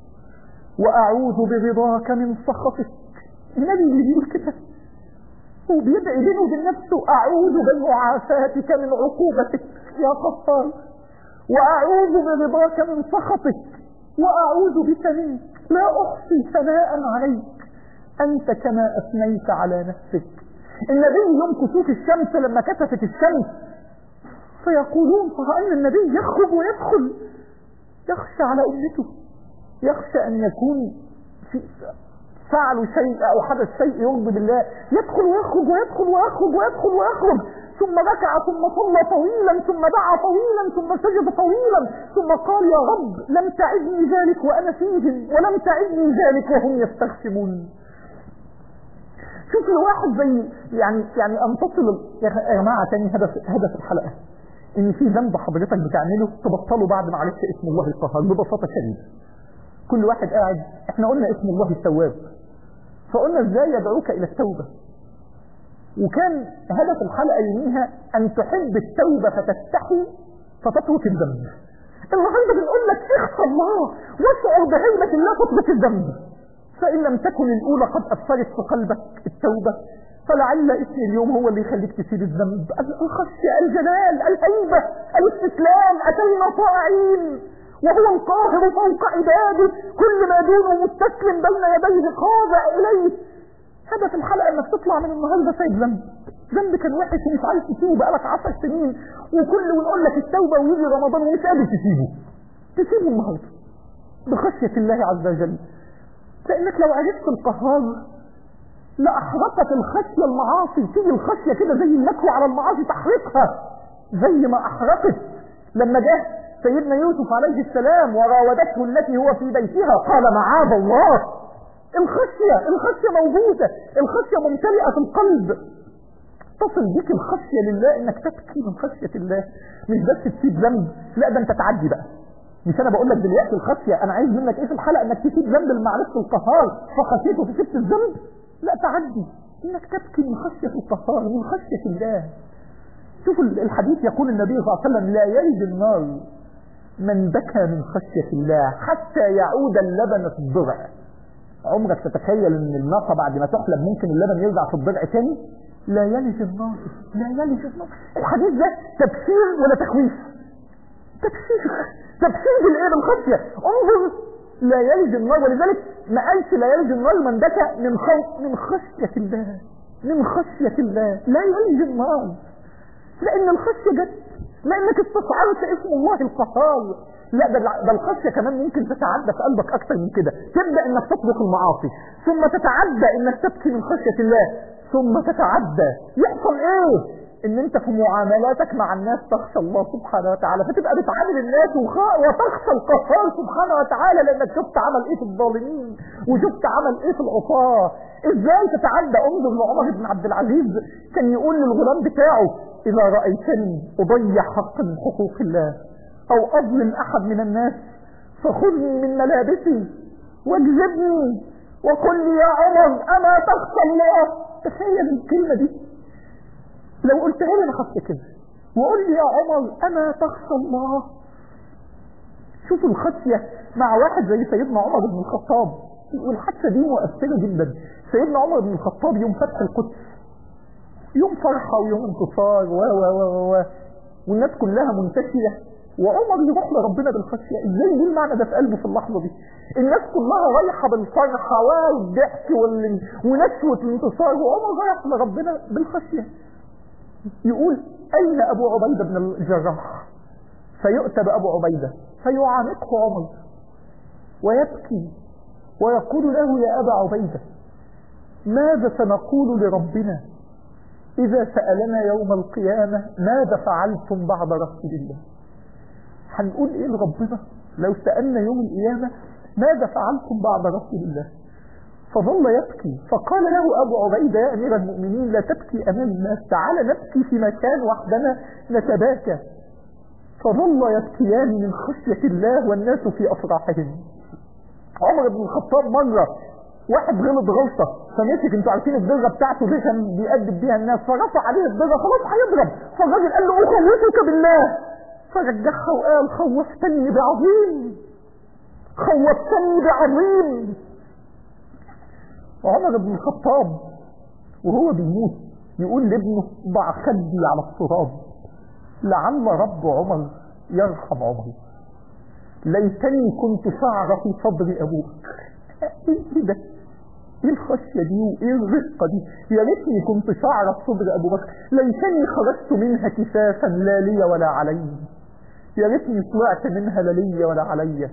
وأعوذ برضاك من سخطك النبي اللي بيقول كده وبيدعي بينه وبين نفسه أعوذ بمعافاتك من عقوبتك يا غفار وأعوذ برضاك من سخطك وأعوذ بك منك لا أحصي ثناء عليك أنت كما أثنيت على نفسك النبي يوم كسوف الشمس لما كسفت الشمس فيقولون فرأينا النبي يخرج ويدخل يخشى على أمته يخشى أن يكون في فعلوا شيء أو حدث شيء يرضي بالله يدخل ويخرج ويدخل ويخرج ويدخل ويخرج ثم ركع ثم صلى طويلا ثم دعا طويلا ثم سجد طويلا ثم قال يا رب لم تعدني ذلك وأنا فيهم ولم تعدني ذلك وهم يستخدمون شوف الواحد زي يعني يعني ان تصل يا جماعه تاني هدف هدف الحلقه ان في ذنب حضرتك بتعمله تبطله بعد ما عرفت اسم الله القهار ببساطه شديده كل واحد قاعد احنا قلنا اسم الله التواب فقلنا ازاي يدعوك الى التوبه وكان هدف الحلقه يوميها ان تحب التوبه فتستحي فتترك الذنب النهارده بنقول لك اخشى الله واشعر بهيبه الله تترك الذنب فإن لم تكن الأولى قد أثرت في قلبك التوبة فلعل اسم اليوم هو اللي يخليك تسيب الذنب الخشية الجلال الهيبة الاستسلام أتينا طائعين وهو القاهر فوق عباده كل ما دونه مستسلم بين يديه خاضع إليه هدف الحلقة انك تطلع من النهاردة سايب ذنب ذنب كان وحش ومش عايز تسيبه بقالك 10 سنين وكل ونقول لك التوبة ويجي رمضان ومش قادر تسيبه تسيبه النهارده بخشية الله عز وجل لانك لو عرفت القهار لاحرقت الخشيه المعاصي تيجي الخشيه كده زي المكوى على المعاصي تحرقها زي ما احرقت لما جه سيدنا يوسف عليه السلام وراودته التي هو في بيتها قال معاذ الله الخشيه الخشيه موجوده الخشيه ممتلئه في القلب تصل بك الخشيه لله انك تبكي من خشيه الله مش بس تسيب ذنب لا ده انت تعدي بقى مش انا بقول لك دلوقتي الخشيه انا عايز منك ايه في الحلقه انك تسيب ذنب المعرفه القهار فخشيت وسبت الذنب لا تعدي انك تبكي من خشيه القهار من خشيه الله شوف الحديث يقول النبي صلى الله عليه وسلم لا يلد النار من بكى من خشيه الله حتى يعود اللبن في الضرع عمرك تتخيل ان الناقه بعد ما تحلب ممكن اللبن يرجع في الضرع تاني لا يلج النار لا يلج النار الحديث ده تبشير ولا تخويف تبشير تبشير بالايه بالخشيه انظر لا يلج النار ولذلك ما قالش لا يلج النار من بكى من خوف من خشيه الله من خشيه الله لا يلج النار لان الخشيه جت لانك استشعرت اسم الله القهار لا ده ده الخشيه كمان ممكن تتعدى في قلبك اكتر من كده تبدا انك تطلق المعاصي ثم تتعدى انك تبكي من خشيه الله ثم تتعدى يحصل ايه ان انت في معاملاتك مع الناس تخشى الله سبحانه وتعالى فتبقى بتعامل الناس وتخشى القهار سبحانه وتعالى لانك شفت عمل ايه في الظالمين وشفت عمل ايه في العصاة ازاي تتعدى انظر لعمر بن عبد العزيز كان يقول للغلام بتاعه اذا رأيتني اضيع حق من حقوق الله او اظلم احد من الناس فخذني من ملابسي واجذبني وقل لي يا عمر اما تخشى الله تخيل الكلمة دي لو قلتها لي انا هفتكر وقول لي يا عمر اما تخشى الله شوفوا الخشية مع واحد زي سيدنا عمر بن الخطاب والحادثة دي مؤثرة جدا سيدنا عمر بن الخطاب يوم فتح القدس يوم فرحة ويوم انتصار و و و و والناس كلها منتشية وعمر يروح لربنا بالخشية ازاي دي المعنى ده في قلبه في اللحظة دي الناس كلها رايحة بالفرحة والضحك وال- ونشوة الانتصار وعمر رايح لربنا بالخشية يقول أين أبو عبيدة بن الجراح فيؤتى بأبو عبيدة فيعانقه عمر ويبكي ويقول له يا أبا عبيدة ماذا سنقول لربنا إذا سألنا يوم القيامة ماذا فعلتم بعد رسول الله هنقول إيه لربنا لو سألنا يوم القيامة ماذا فعلتم بعد رسول الله فظل يبكي فقال له أبو عبيدة يا أمير المؤمنين لا تبكي أمام الناس تعال نبكي في مكان وحدنا نتباكى فظل يبكيان من خشية الله والناس في أفراحهم عمر بن الخطاب مرة واحد غلط غلطة فمسك انتوا عارفين الدرة بتاعته دي كان بيأدب بيها الناس فرفع عليه الدرة خلاص هيضرب فالراجل قال له أخوفك بالله فرجعها وقال خوفتني بعظيم خوفتني بعظيم وعمر بن الخطاب وهو بيموت يقول لابنه ضع خدي على التراب لعل رب عمر يرحم عمر ليتني كنت شعر في صدر ابوك ايه ده ايه الخشية دي وايه الرقة دي يا ريتني كنت شعر في صدر ابو بكر ليتني خرجت منها كفافا لا لي ولا علي يا ريتني طلعت منها لا لي ولا علي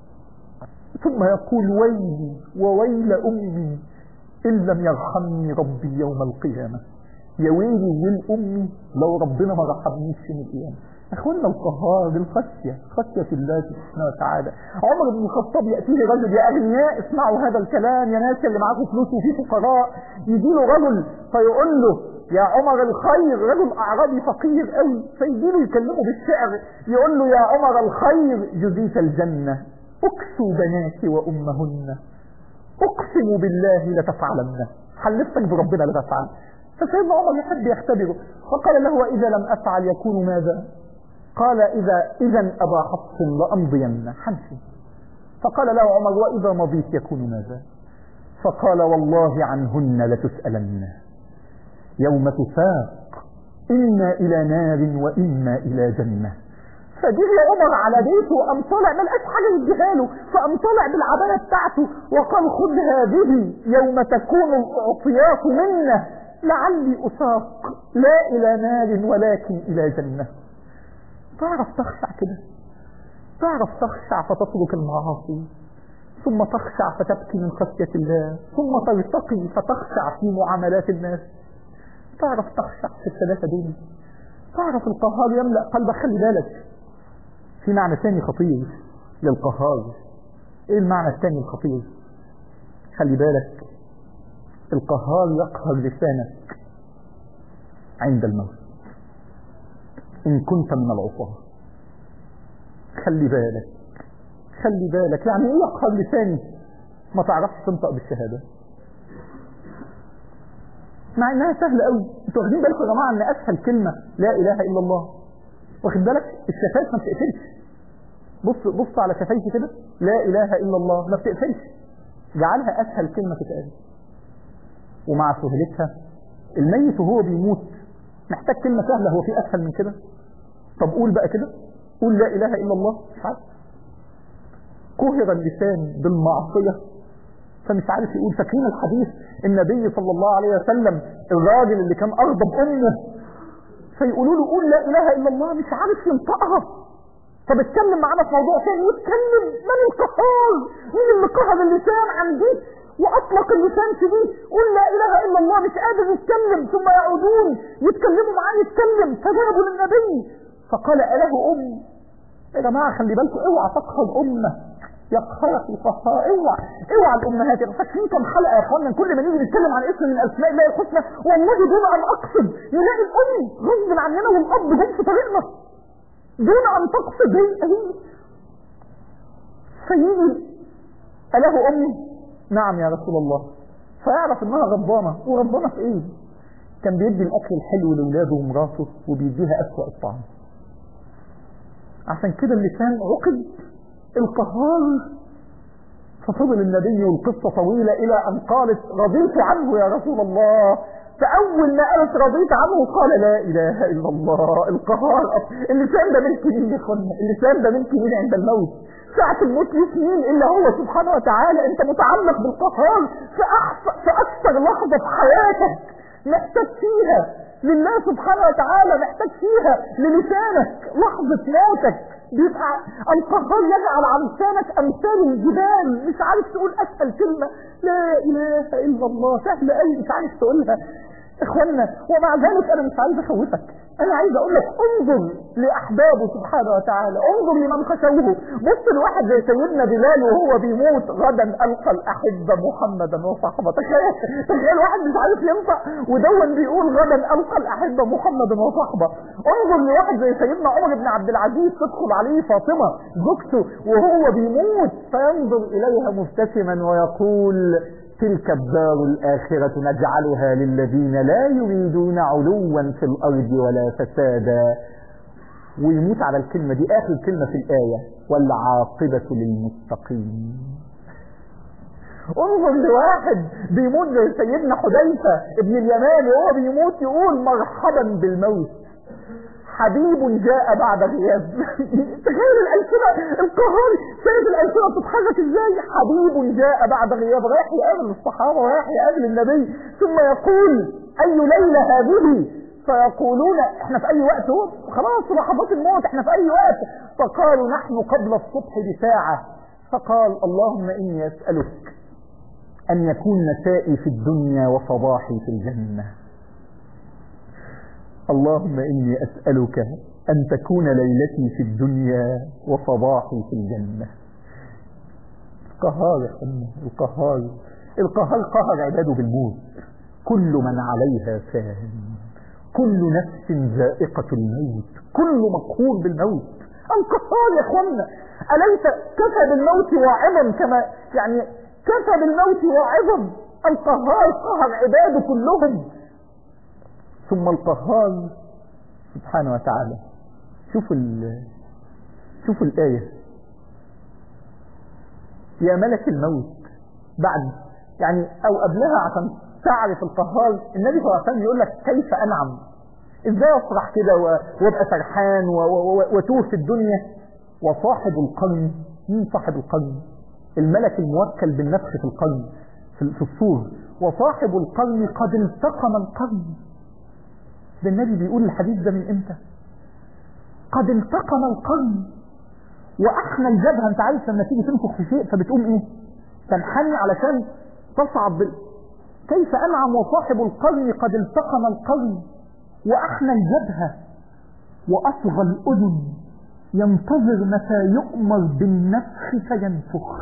ثم يقول ويلي وويل امي ان لم يرحمني ربي يوم القيامة يا ويلي ويل امي لو ربنا ما رحمنيش يوم القيامة اخوانا القهار الخشية خشية الله سبحانه وتعالى عمر بن الخطاب يأتيه رجل يا أغنياء اسمعوا هذا الكلام يا ناس اللي معاكم فلوس وفي فقراء يجي له رجل فيقول له يا عمر الخير رجل أعرابي فقير قوي فيجي له يكلمه بالشعر يقول له يا عمر الخير جزيت الجنة اكسوا بناتي وأمهن اقسم بالله لتفعلن حلفتك بربنا لتفعل فسيدنا عمر يحب يختبره فقال له وإذا لم أفعل يكون ماذا قال إذا إذا أبا حفص لأمضين حنفي فقال له عمر وإذا مضيت يكون ماذا فقال والله عنهن لتسألن يوم تساق إما إلى نار وإما إلى جنة فجري عمر على بيته وقام طالع ما لقاش حاجه يديها له فقام طالع بالعبايه بتاعته وقال خذ هذه يوم تكون الاعطيات منا لعلي اساق لا الى نار ولكن الى جنه تعرف تخشع كده تعرف تخشع فتترك المعاصي ثم تخشع فتبكي من خشية الله ثم ترتقي فتخشع في معاملات الناس تعرف تخشع في الثلاثة دول تعرف القهار يملأ قلبك خلي بالك في معنى ثاني خطير للقهار ايه المعنى الثاني الخطير خلي بالك القهار يقهر لسانك عند الموت ان كنت من العصاة خلي بالك خلي بالك يعني ايه يقهر لساني ما تعرفش تنطق بالشهادة مع انها سهلة قوي انتوا واخدين بالكم يا جماعة ان اسهل كلمة لا اله الا الله واخد بالك الشفايف ما بتقفلش بص بص على شفايفي كده لا اله الا الله ما بتقفلش جعلها اسهل كلمه تتقال ومع سهولتها الميت وهو بيموت محتاج كلمه سهله هو في اسهل من كده طب قول بقى كده قول لا اله الا الله مش عارف قهر اللسان بالمعصيه فمش عارف يقول فاكرين الحديث النبي صلى الله عليه وسلم الراجل اللي كان اغضب امه فيقولوا له قول لا اله الا الله مش عارف ينطقها طب اتكلم معانا في موضوع ثاني يتكلم من القهار مين اللي قهر اللسان عن دي واطلق اللسان في دي قول لا اله الا الله مش قادر يتكلم ثم يعودون يتكلموا معاه يتكلم فذهبوا للنبي فقال اله ام يا جماعه خلي بالكم اوعى تقهر امه يقهرك القهار اوعى اوعى الامهات فاكرين كم حلقه يا اخوانا كل ما نيجي نتكلم عن اسم من اسماء الله الحسنى والله دون ان اقصد نلاقي الام غصب عننا والاب جم في طريقنا دون ان تقصد هي هي فيجي اله امي نعم يا رسول الله فيعرف انها غضبانه وغضبانه في ايه كان بيدي الاكل الحلو لاولاده ومراته وبيديها اسوأ الطعام عشان كده اللسان عقد القهار ففضل النبي والقصة طويلة إلى أن قالت رضيت عنه يا رسول الله فأول ما قالت رضيت عنه قال لا إله إلا الله القهار اللسان ده ملك مين يا إخوانا اللسان ده ملك مين عند الموت ساعة الموت مين إلا هو سبحانه وتعالى أنت متعلق بالقهار في, أحسن في أكثر لحظة في حياتك محتاج فيها لله سبحانه وتعالى محتاج فيها للسانك لحظة موتك بيبقى القهار يجعل على لسانك امثال الجبال مش عارف تقول اسهل كلمة لا اله الا الله سهل قوي مش عارف تقولها اخوانا ومع ذلك انا مش عايز اخوفك انا عايز اقول لك انظر لاحبابه سبحانه وتعالى انظر لمن خشوه بص لواحد زي سيدنا بلال وهو بيموت غدا القى الاحبه محمدا وصحبه تخيل تخيل واحد مش عارف ينطق ودون بيقول غدا القى الاحبه محمدا وصحبه انظر لواحد زي سيدنا عمر بن عبد العزيز تدخل عليه فاطمه زوجته وهو بيموت فينظر اليها مبتسما ويقول تلك الدار الآخرة نجعلها للذين لا يريدون علوا في الأرض ولا فسادا ويموت على الكلمة دي آخر كلمة في الآية والعاقبة للمتقين انظر لواحد بيموت زي سيدنا حذيفة ابن اليمان وهو بيموت يقول مرحبا بالموت حبيب جاء بعد غياب تخيل الألسنة القهار شايف الألسنة بتتحرك ازاي حبيب جاء بعد غياب رايح يقابل الصحابة رايح يقابل النبي ثم يقول أي ليلة هذه فيقولون احنا في اي وقت هو خلاص لحظات الموت احنا في اي وقت فقالوا نحن قبل الصبح بساعة فقال اللهم اني اسألك ان يكون مسائي في الدنيا وصباحي في الجنة اللهم إني أسألك أن تكون ليلتي في الدنيا وصباحي في الجنة القهار القهار القهار قهر عباده بالموت كل من عليها فان كل نفس ذائقة الموت كل مقهور بالموت القهار يا اخوانا أليس كفى بالموت واعظا كما يعني كفى بالموت واعظا القهار قهر عباده كلهم ثم القهار سبحانه وتعالى شوفوا شوفوا الآية يا ملك الموت بعد يعني أو قبلها عشان تعرف القهار النبي صلى الله عليه وسلم يقول لك كيف أنعم إزاي أفرح كده وأبقى فرحان وأتوه في الدنيا وصاحب القرن مين صاحب القرن الملك الموكل بالنفخ في القرن في الصور وصاحب القرن قد التقم القرن ده النبي بيقول الحديث ده من امتى قد التقم القرن واحنى الجبهه انت عارف لما تيجي تنفخ في شيء فبتقوم ايه تنحني علشان تصعد بال... كيف انعم وصاحب القرن قد التقم القرن واحنى الجبهه واصغى الاذن ينتظر متى يؤمر بالنفخ فينفخ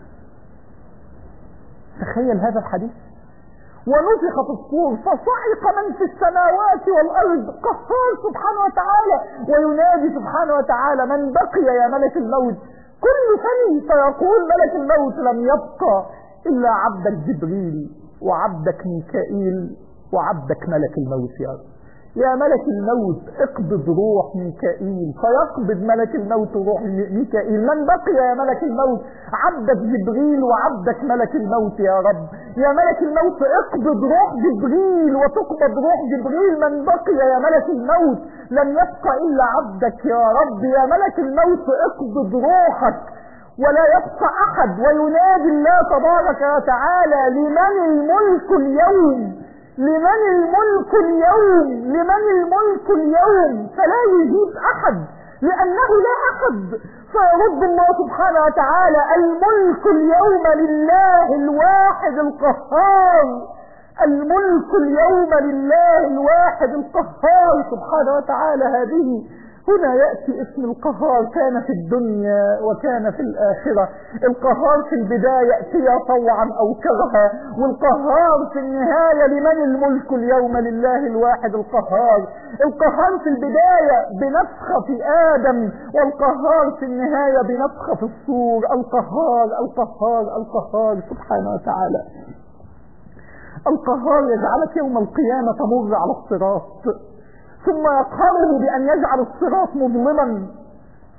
تخيل هذا الحديث ونفخ في الصور فصعق من في السماوات والأرض قهار سبحانه وتعالى وينادي سبحانه وتعالى من بقي يا ملك الموت كل فني فيقول ملك الموت لم يبقى إلا عبدك جبريل وعبدك ميكائيل وعبدك ملك الموت يا رب يا ملك الموت اقبض روح ميكائيل فيقبض ملك الموت روح ميكائيل من بقي يا ملك الموت عبدك جبريل وعبدك ملك الموت يا رب يا ملك الموت اقبض روح جبريل وتقبض روح جبريل من بقي يا ملك الموت لم يبقى الا عبدك يا رب يا ملك الموت اقبض روحك ولا يبقى احد وينادي الله تبارك وتعالى لمن الملك اليوم لمن الملك اليوم لمن الملك اليوم فلا يجيب احد لانه لا احد فيرد الله سبحانه وتعالى الملك اليوم لله الواحد القهار الملك اليوم لله الواحد القهار سبحانه وتعالى هذه هنا يأتي اسم القهار كان في الدنيا وكان في الآخرة القهار في البداية يأتي طوعا أو كرها والقهار في النهاية لمن الملك اليوم لله الواحد القهار القهار في البداية بنفخة في آدم والقهار في النهاية بنفخة في الصور القهار القهار القهار سبحانه وتعالى القهار يجعلك يوم القيامة تمر على الصراط ثم يقهره بأن يجعل الصراط مظلما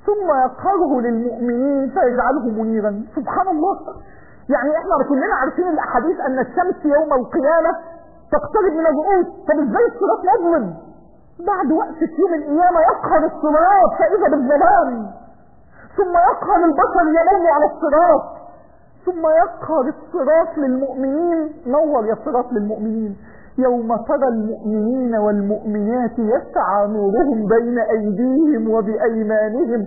ثم يقهره للمؤمنين فيجعله منيرا سبحان الله يعني احنا كلنا عارفين الاحاديث ان الشمس يوم القيامة تقترب من الرؤوس طب ازاي الصراط مظلم بعد وقت يوم القيامة يقهر الصراط فاذا بالظلام ثم يقهر البشر يمر على الصراط ثم يقهر الصراط للمؤمنين نور يا الصراط للمؤمنين يوم ترى المؤمنين والمؤمنات يسعى نورهم بين أيديهم وبأيمانهم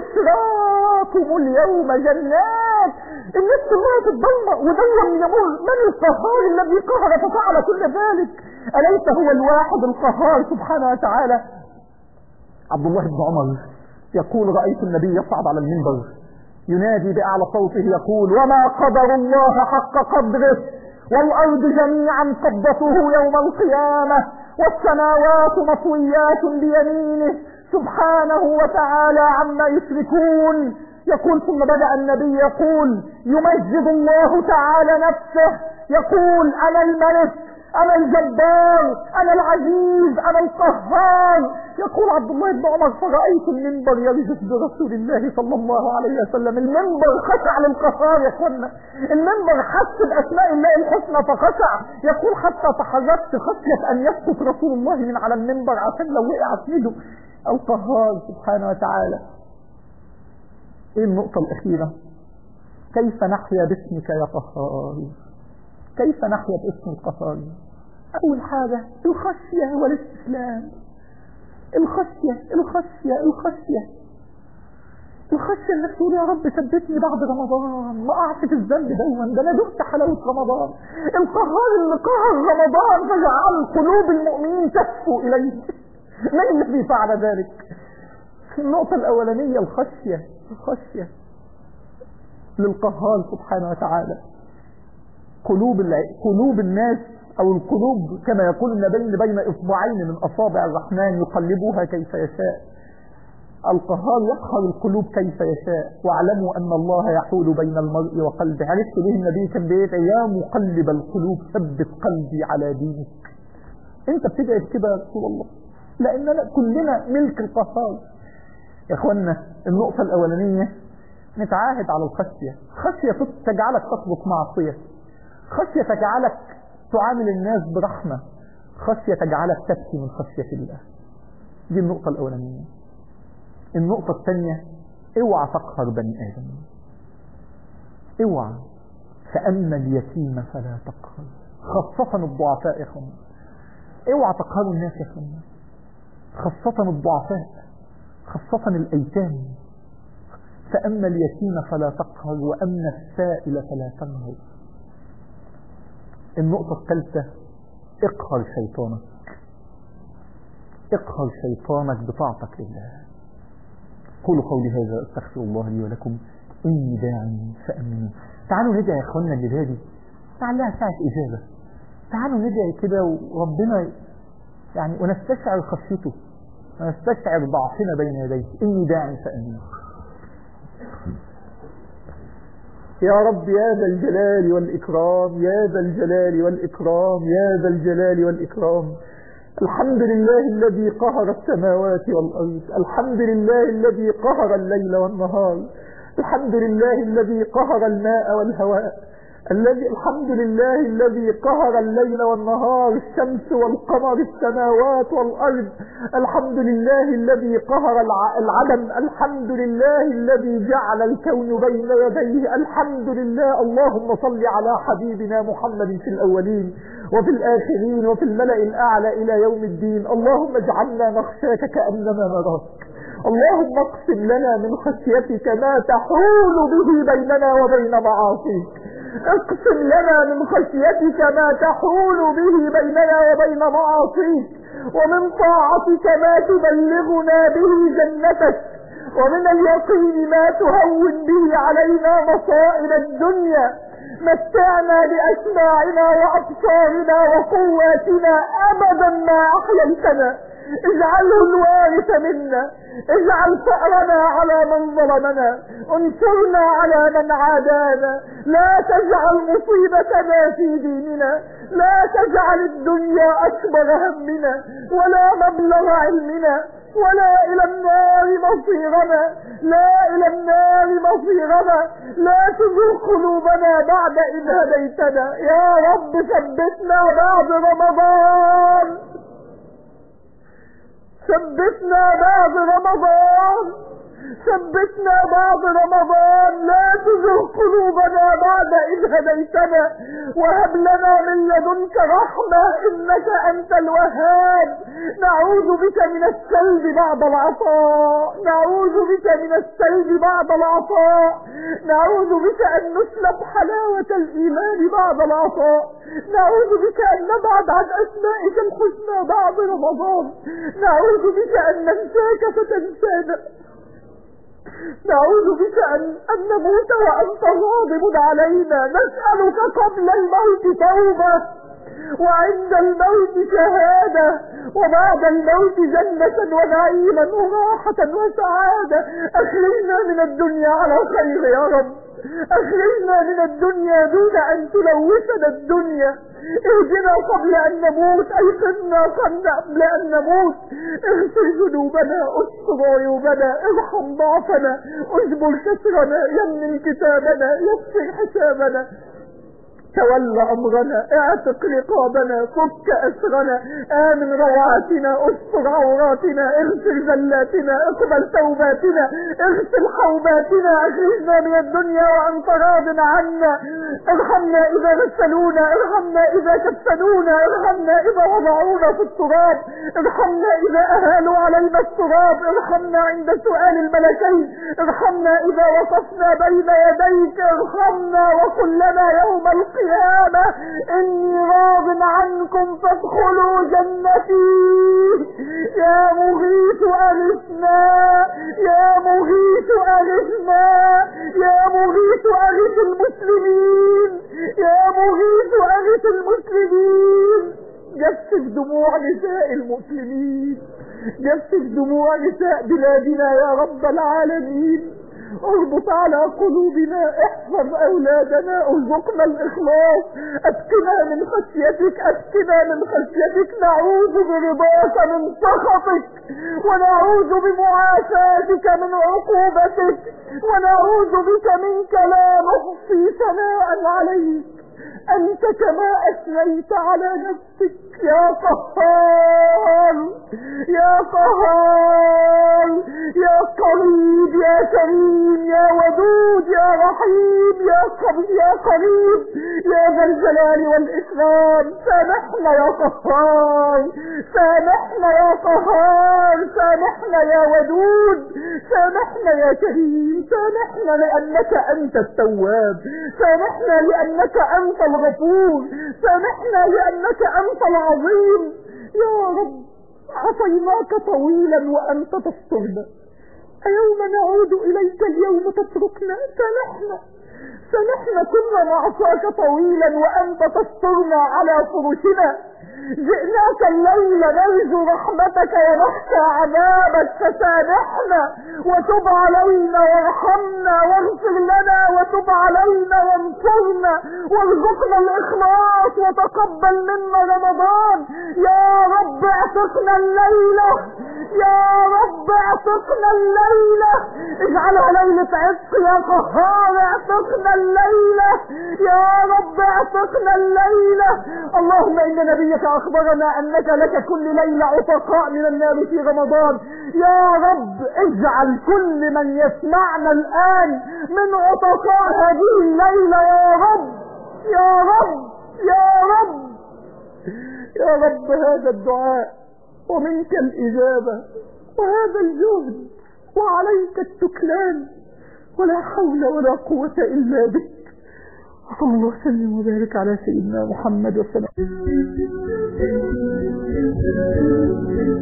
بشراكم اليوم جنات الناس كلها تتضمى ودون يمر من القهار الذي قهر ففعل كل ذلك أليس هو الواحد القهار سبحانه وتعالى عبد الله بن عمر يقول رأيت النبي يصعد على المنبر ينادي بأعلى صوته يقول وما قدر الله حق قدره والأرض جميعا قبضته يوم القيامة والسماوات مطويات بيمينه سبحانه وتعالى عما يشركون يقول ثم بدأ النبي يقول يمجد الله تعالى نفسه يقول أنا الملك أنا الجبار أنا العزيز أنا القهار يقول عبد الله بن عمر فرأيت المنبر يرجف برسول الله صلى الله عليه وسلم المنبر خشع للقهار يا اخوانا المنبر حس بأسماء الله الحسنى فخشع يقول حتى تحركت خشية أن يسقط رسول الله من على المنبر عشان لو وقع اسنده القهار سبحانه وتعالى ايه النقطة الأخيرة كيف نحيا باسمك يا قهار كيف نحيا باسم القهار أول حاجة الخشية والاستسلام الخشية الخشية الخشية الخشية انك تقول يا رب ثبتني بعد رمضان ما اقعش في الذنب دايما ده انا دقت حلاوة رمضان القهار اللي قهر رمضان فجعل قلوب المؤمنين تشفو اليه من الذي فعل ذلك النقطة الأولانية الخشية الخشية للقهار سبحانه وتعالى قلوب قلوب الناس او القلوب كما يقول النبي بين اصبعين من اصابع الرحمن يقلبها كيف يشاء القهار يقهر القلوب كيف يشاء واعلموا ان الله يحول بين المرء وقلبه عرفت ليه النبي كان بيدعي يا مقلب القلوب ثبت قلبي على دينك انت بتدعي كده يا رسول الله لاننا كلنا ملك القهار يا اخوانا النقطه الاولانيه نتعاهد على الخشيه خشيه تجعلك تطلق معصيه خشية تجعلك تعامل الناس برحمة خشية تجعلك تبكي من خشية الله دي النقطة الأولانية النقطة الثانية اوعى تقهر بني آدم اوعى فأما اليتيم فلا تقهر خاصة الضعفاء يا اخوانا اوعى تقهروا الناس يا اخوانا خاصة الضعفاء خاصة الأيتام فأما اليتيم فلا تقهر وأما السائل فلا تنهر النقطة الثالثة اقهر شيطانك اقهر شيطانك بطاعتك لله قولوا قولي هذا استغفر الله لي ولكم اني داع فامنوا تعالوا ندعي يا اخوانا الليله دي لعلها ساعه اجابه تعالوا ندعي كده وربنا يعني ونستشعر خشيته ونستشعر ضعفنا بين يديه اني داع فامنوا يا رب يا ذا الجلال والإكرام يا ذا الجلال والإكرام يا ذا الجلال والإكرام الحمد لله الذي قهر السماوات والأرض الحمد لله الذي قهر الليل والنهار الحمد لله الذي قهر الماء والهواء الذي الحمد لله الذي قهر الليل والنهار الشمس والقمر السماوات والأرض الحمد لله الذي قهر العدم الحمد لله الذي جعل الكون بين يديه الحمد لله اللهم صل على حبيبنا محمد في الأولين وفي الآخرين وفي الملأ الأعلى إلى يوم الدين اللهم اجعلنا نخشاك كأننا نراك اللهم اقسم لنا من خشيتك ما تحول به بيننا وبين معاصيك اقسم لنا من خشيتك ما تحول به بيننا وبين معاصيك ومن طاعتك ما تبلغنا به جنتك ومن اليقين ما تهون به علينا مصائب الدنيا متعنا بأسماعنا وأبصارنا وقواتنا أبدا ما أحييتنا اجعله الوارث منا اجعل ثأرنا على من ظلمنا انصرنا على من عادانا لا تجعل مصيبتنا في ديننا لا تجعل الدنيا أكبر همنا ولا مبلغ علمنا ولا إلى النار مصيرنا لا إلى النار مصيرنا لا تزغ قلوبنا بعد إذ هديتنا يا رب ثبتنا بعد رمضان ثبتنا بعد رمضان ثبتنا بعد رمضان لا تزغ قلوبنا بعد إذ هديتنا وهب لنا من لدنك رحمة إنك أنت الوهاب نعوذ بك من السلب بعد العطاء نعوذ بك من السلب بعد العطاء نعوذ بك أن نسلب حلاوة الإيمان بعد العطاء نعوذ بك أن نبعد عن أسمائك الحسنى بعد رمضان نعوذ بك أن ننساك فتنسانا نعوذ بك أن, أن نموت وأنت غاضب علينا نسألك قبل الموت توبة وعند الموت شهادة وبعد الموت جنة ونعيما وراحة وسعادة أخرجنا من الدنيا على خير يا رب أخرجنا من الدنيا دون أن تلوثنا الدنيا اهدنا قبل أن نموت أيقظنا قبل أن نموت اغفر ذنوبنا استر عيوبنا ارحم ضعفنا اجبر كسرنا يمن كتابنا يسر حسابنا تول امرنا اعتق رقابنا فك اسرنا امن روعاتنا استر عوراتنا اغفر زلاتنا اقبل توباتنا اغسل حوباتنا اخرجنا من الدنيا وانت راض عنا ارحمنا اذا غسلونا ارحمنا اذا كفنونا ارحمنا اذا وضعونا في التراب ارحمنا اذا اهالوا علينا التراب ارحمنا عند سؤال الملكين ارحمنا اذا وقفنا بين يديك ارحمنا وقل لنا يوم القيامة القيامة إني راض عنكم فادخلوا جنتي يا مغيث أغثنا يا مغيث أغثنا يا مغيث أغث المسلمين يا مغيث أغث المسلمين جفف دموع نساء المسلمين جفف دموع نساء بلادنا يا رب العالمين اربط على قلوبنا احفظ اولادنا ارزقنا الاخلاص اتقنا من خشيتك اتقنا من خشيتك نعوذ برضاك من سخطك ونعوذ بمعافاتك من عقوبتك ونعوذ بك منك لا نحصي ثناء عليك انت كما اثنيت على نفسك يا قهار يا قهار يا قريب يا كريم يا ودود يا رحيم يا قريب يا قريب يا ذا الجلال والإكرام سامحنا يا قهار سامحنا يا قهار سامحنا يا ودود سامحنا يا كريم سامحنا لأنك أنت التواب سامحنا لأنك أنت الغفور سامحنا لأنك أنت العظيم يا رب عصيناك طويلا وأنت تسترنا أيوم نعود إليك اليوم تتركنا سامحنا سامحنا كنا نعصاك طويلا وأنت تسترنا على فرشنا جئناك الليل نرجو رحمتك ونخشى عذابك فسامحنا وتب علينا وارحمنا واغفر لنا وتب علينا وانصرنا وارزقنا الاخلاص وتقبل منا رمضان يا رب اعتقنا الليله يا رب اعتقنا الليله اجعلها ليله عتق يا قهار اعتقنا الليله يا رب اعتقنا الليله اللهم ان نبيك اخبرنا انك لك كل ليله عتقاء من النار في رمضان يا رب اجعل كل من يسمعنا الان من عتقاء هذه الليله يا رب يا رب يا رب يا رب هذا الدعاء ومنك الإجابة وهذا الجهد وعليك التكلان ولا حول ولا قوة إلا بك وصلى الله وسلم وبارك على سيدنا محمد وسلم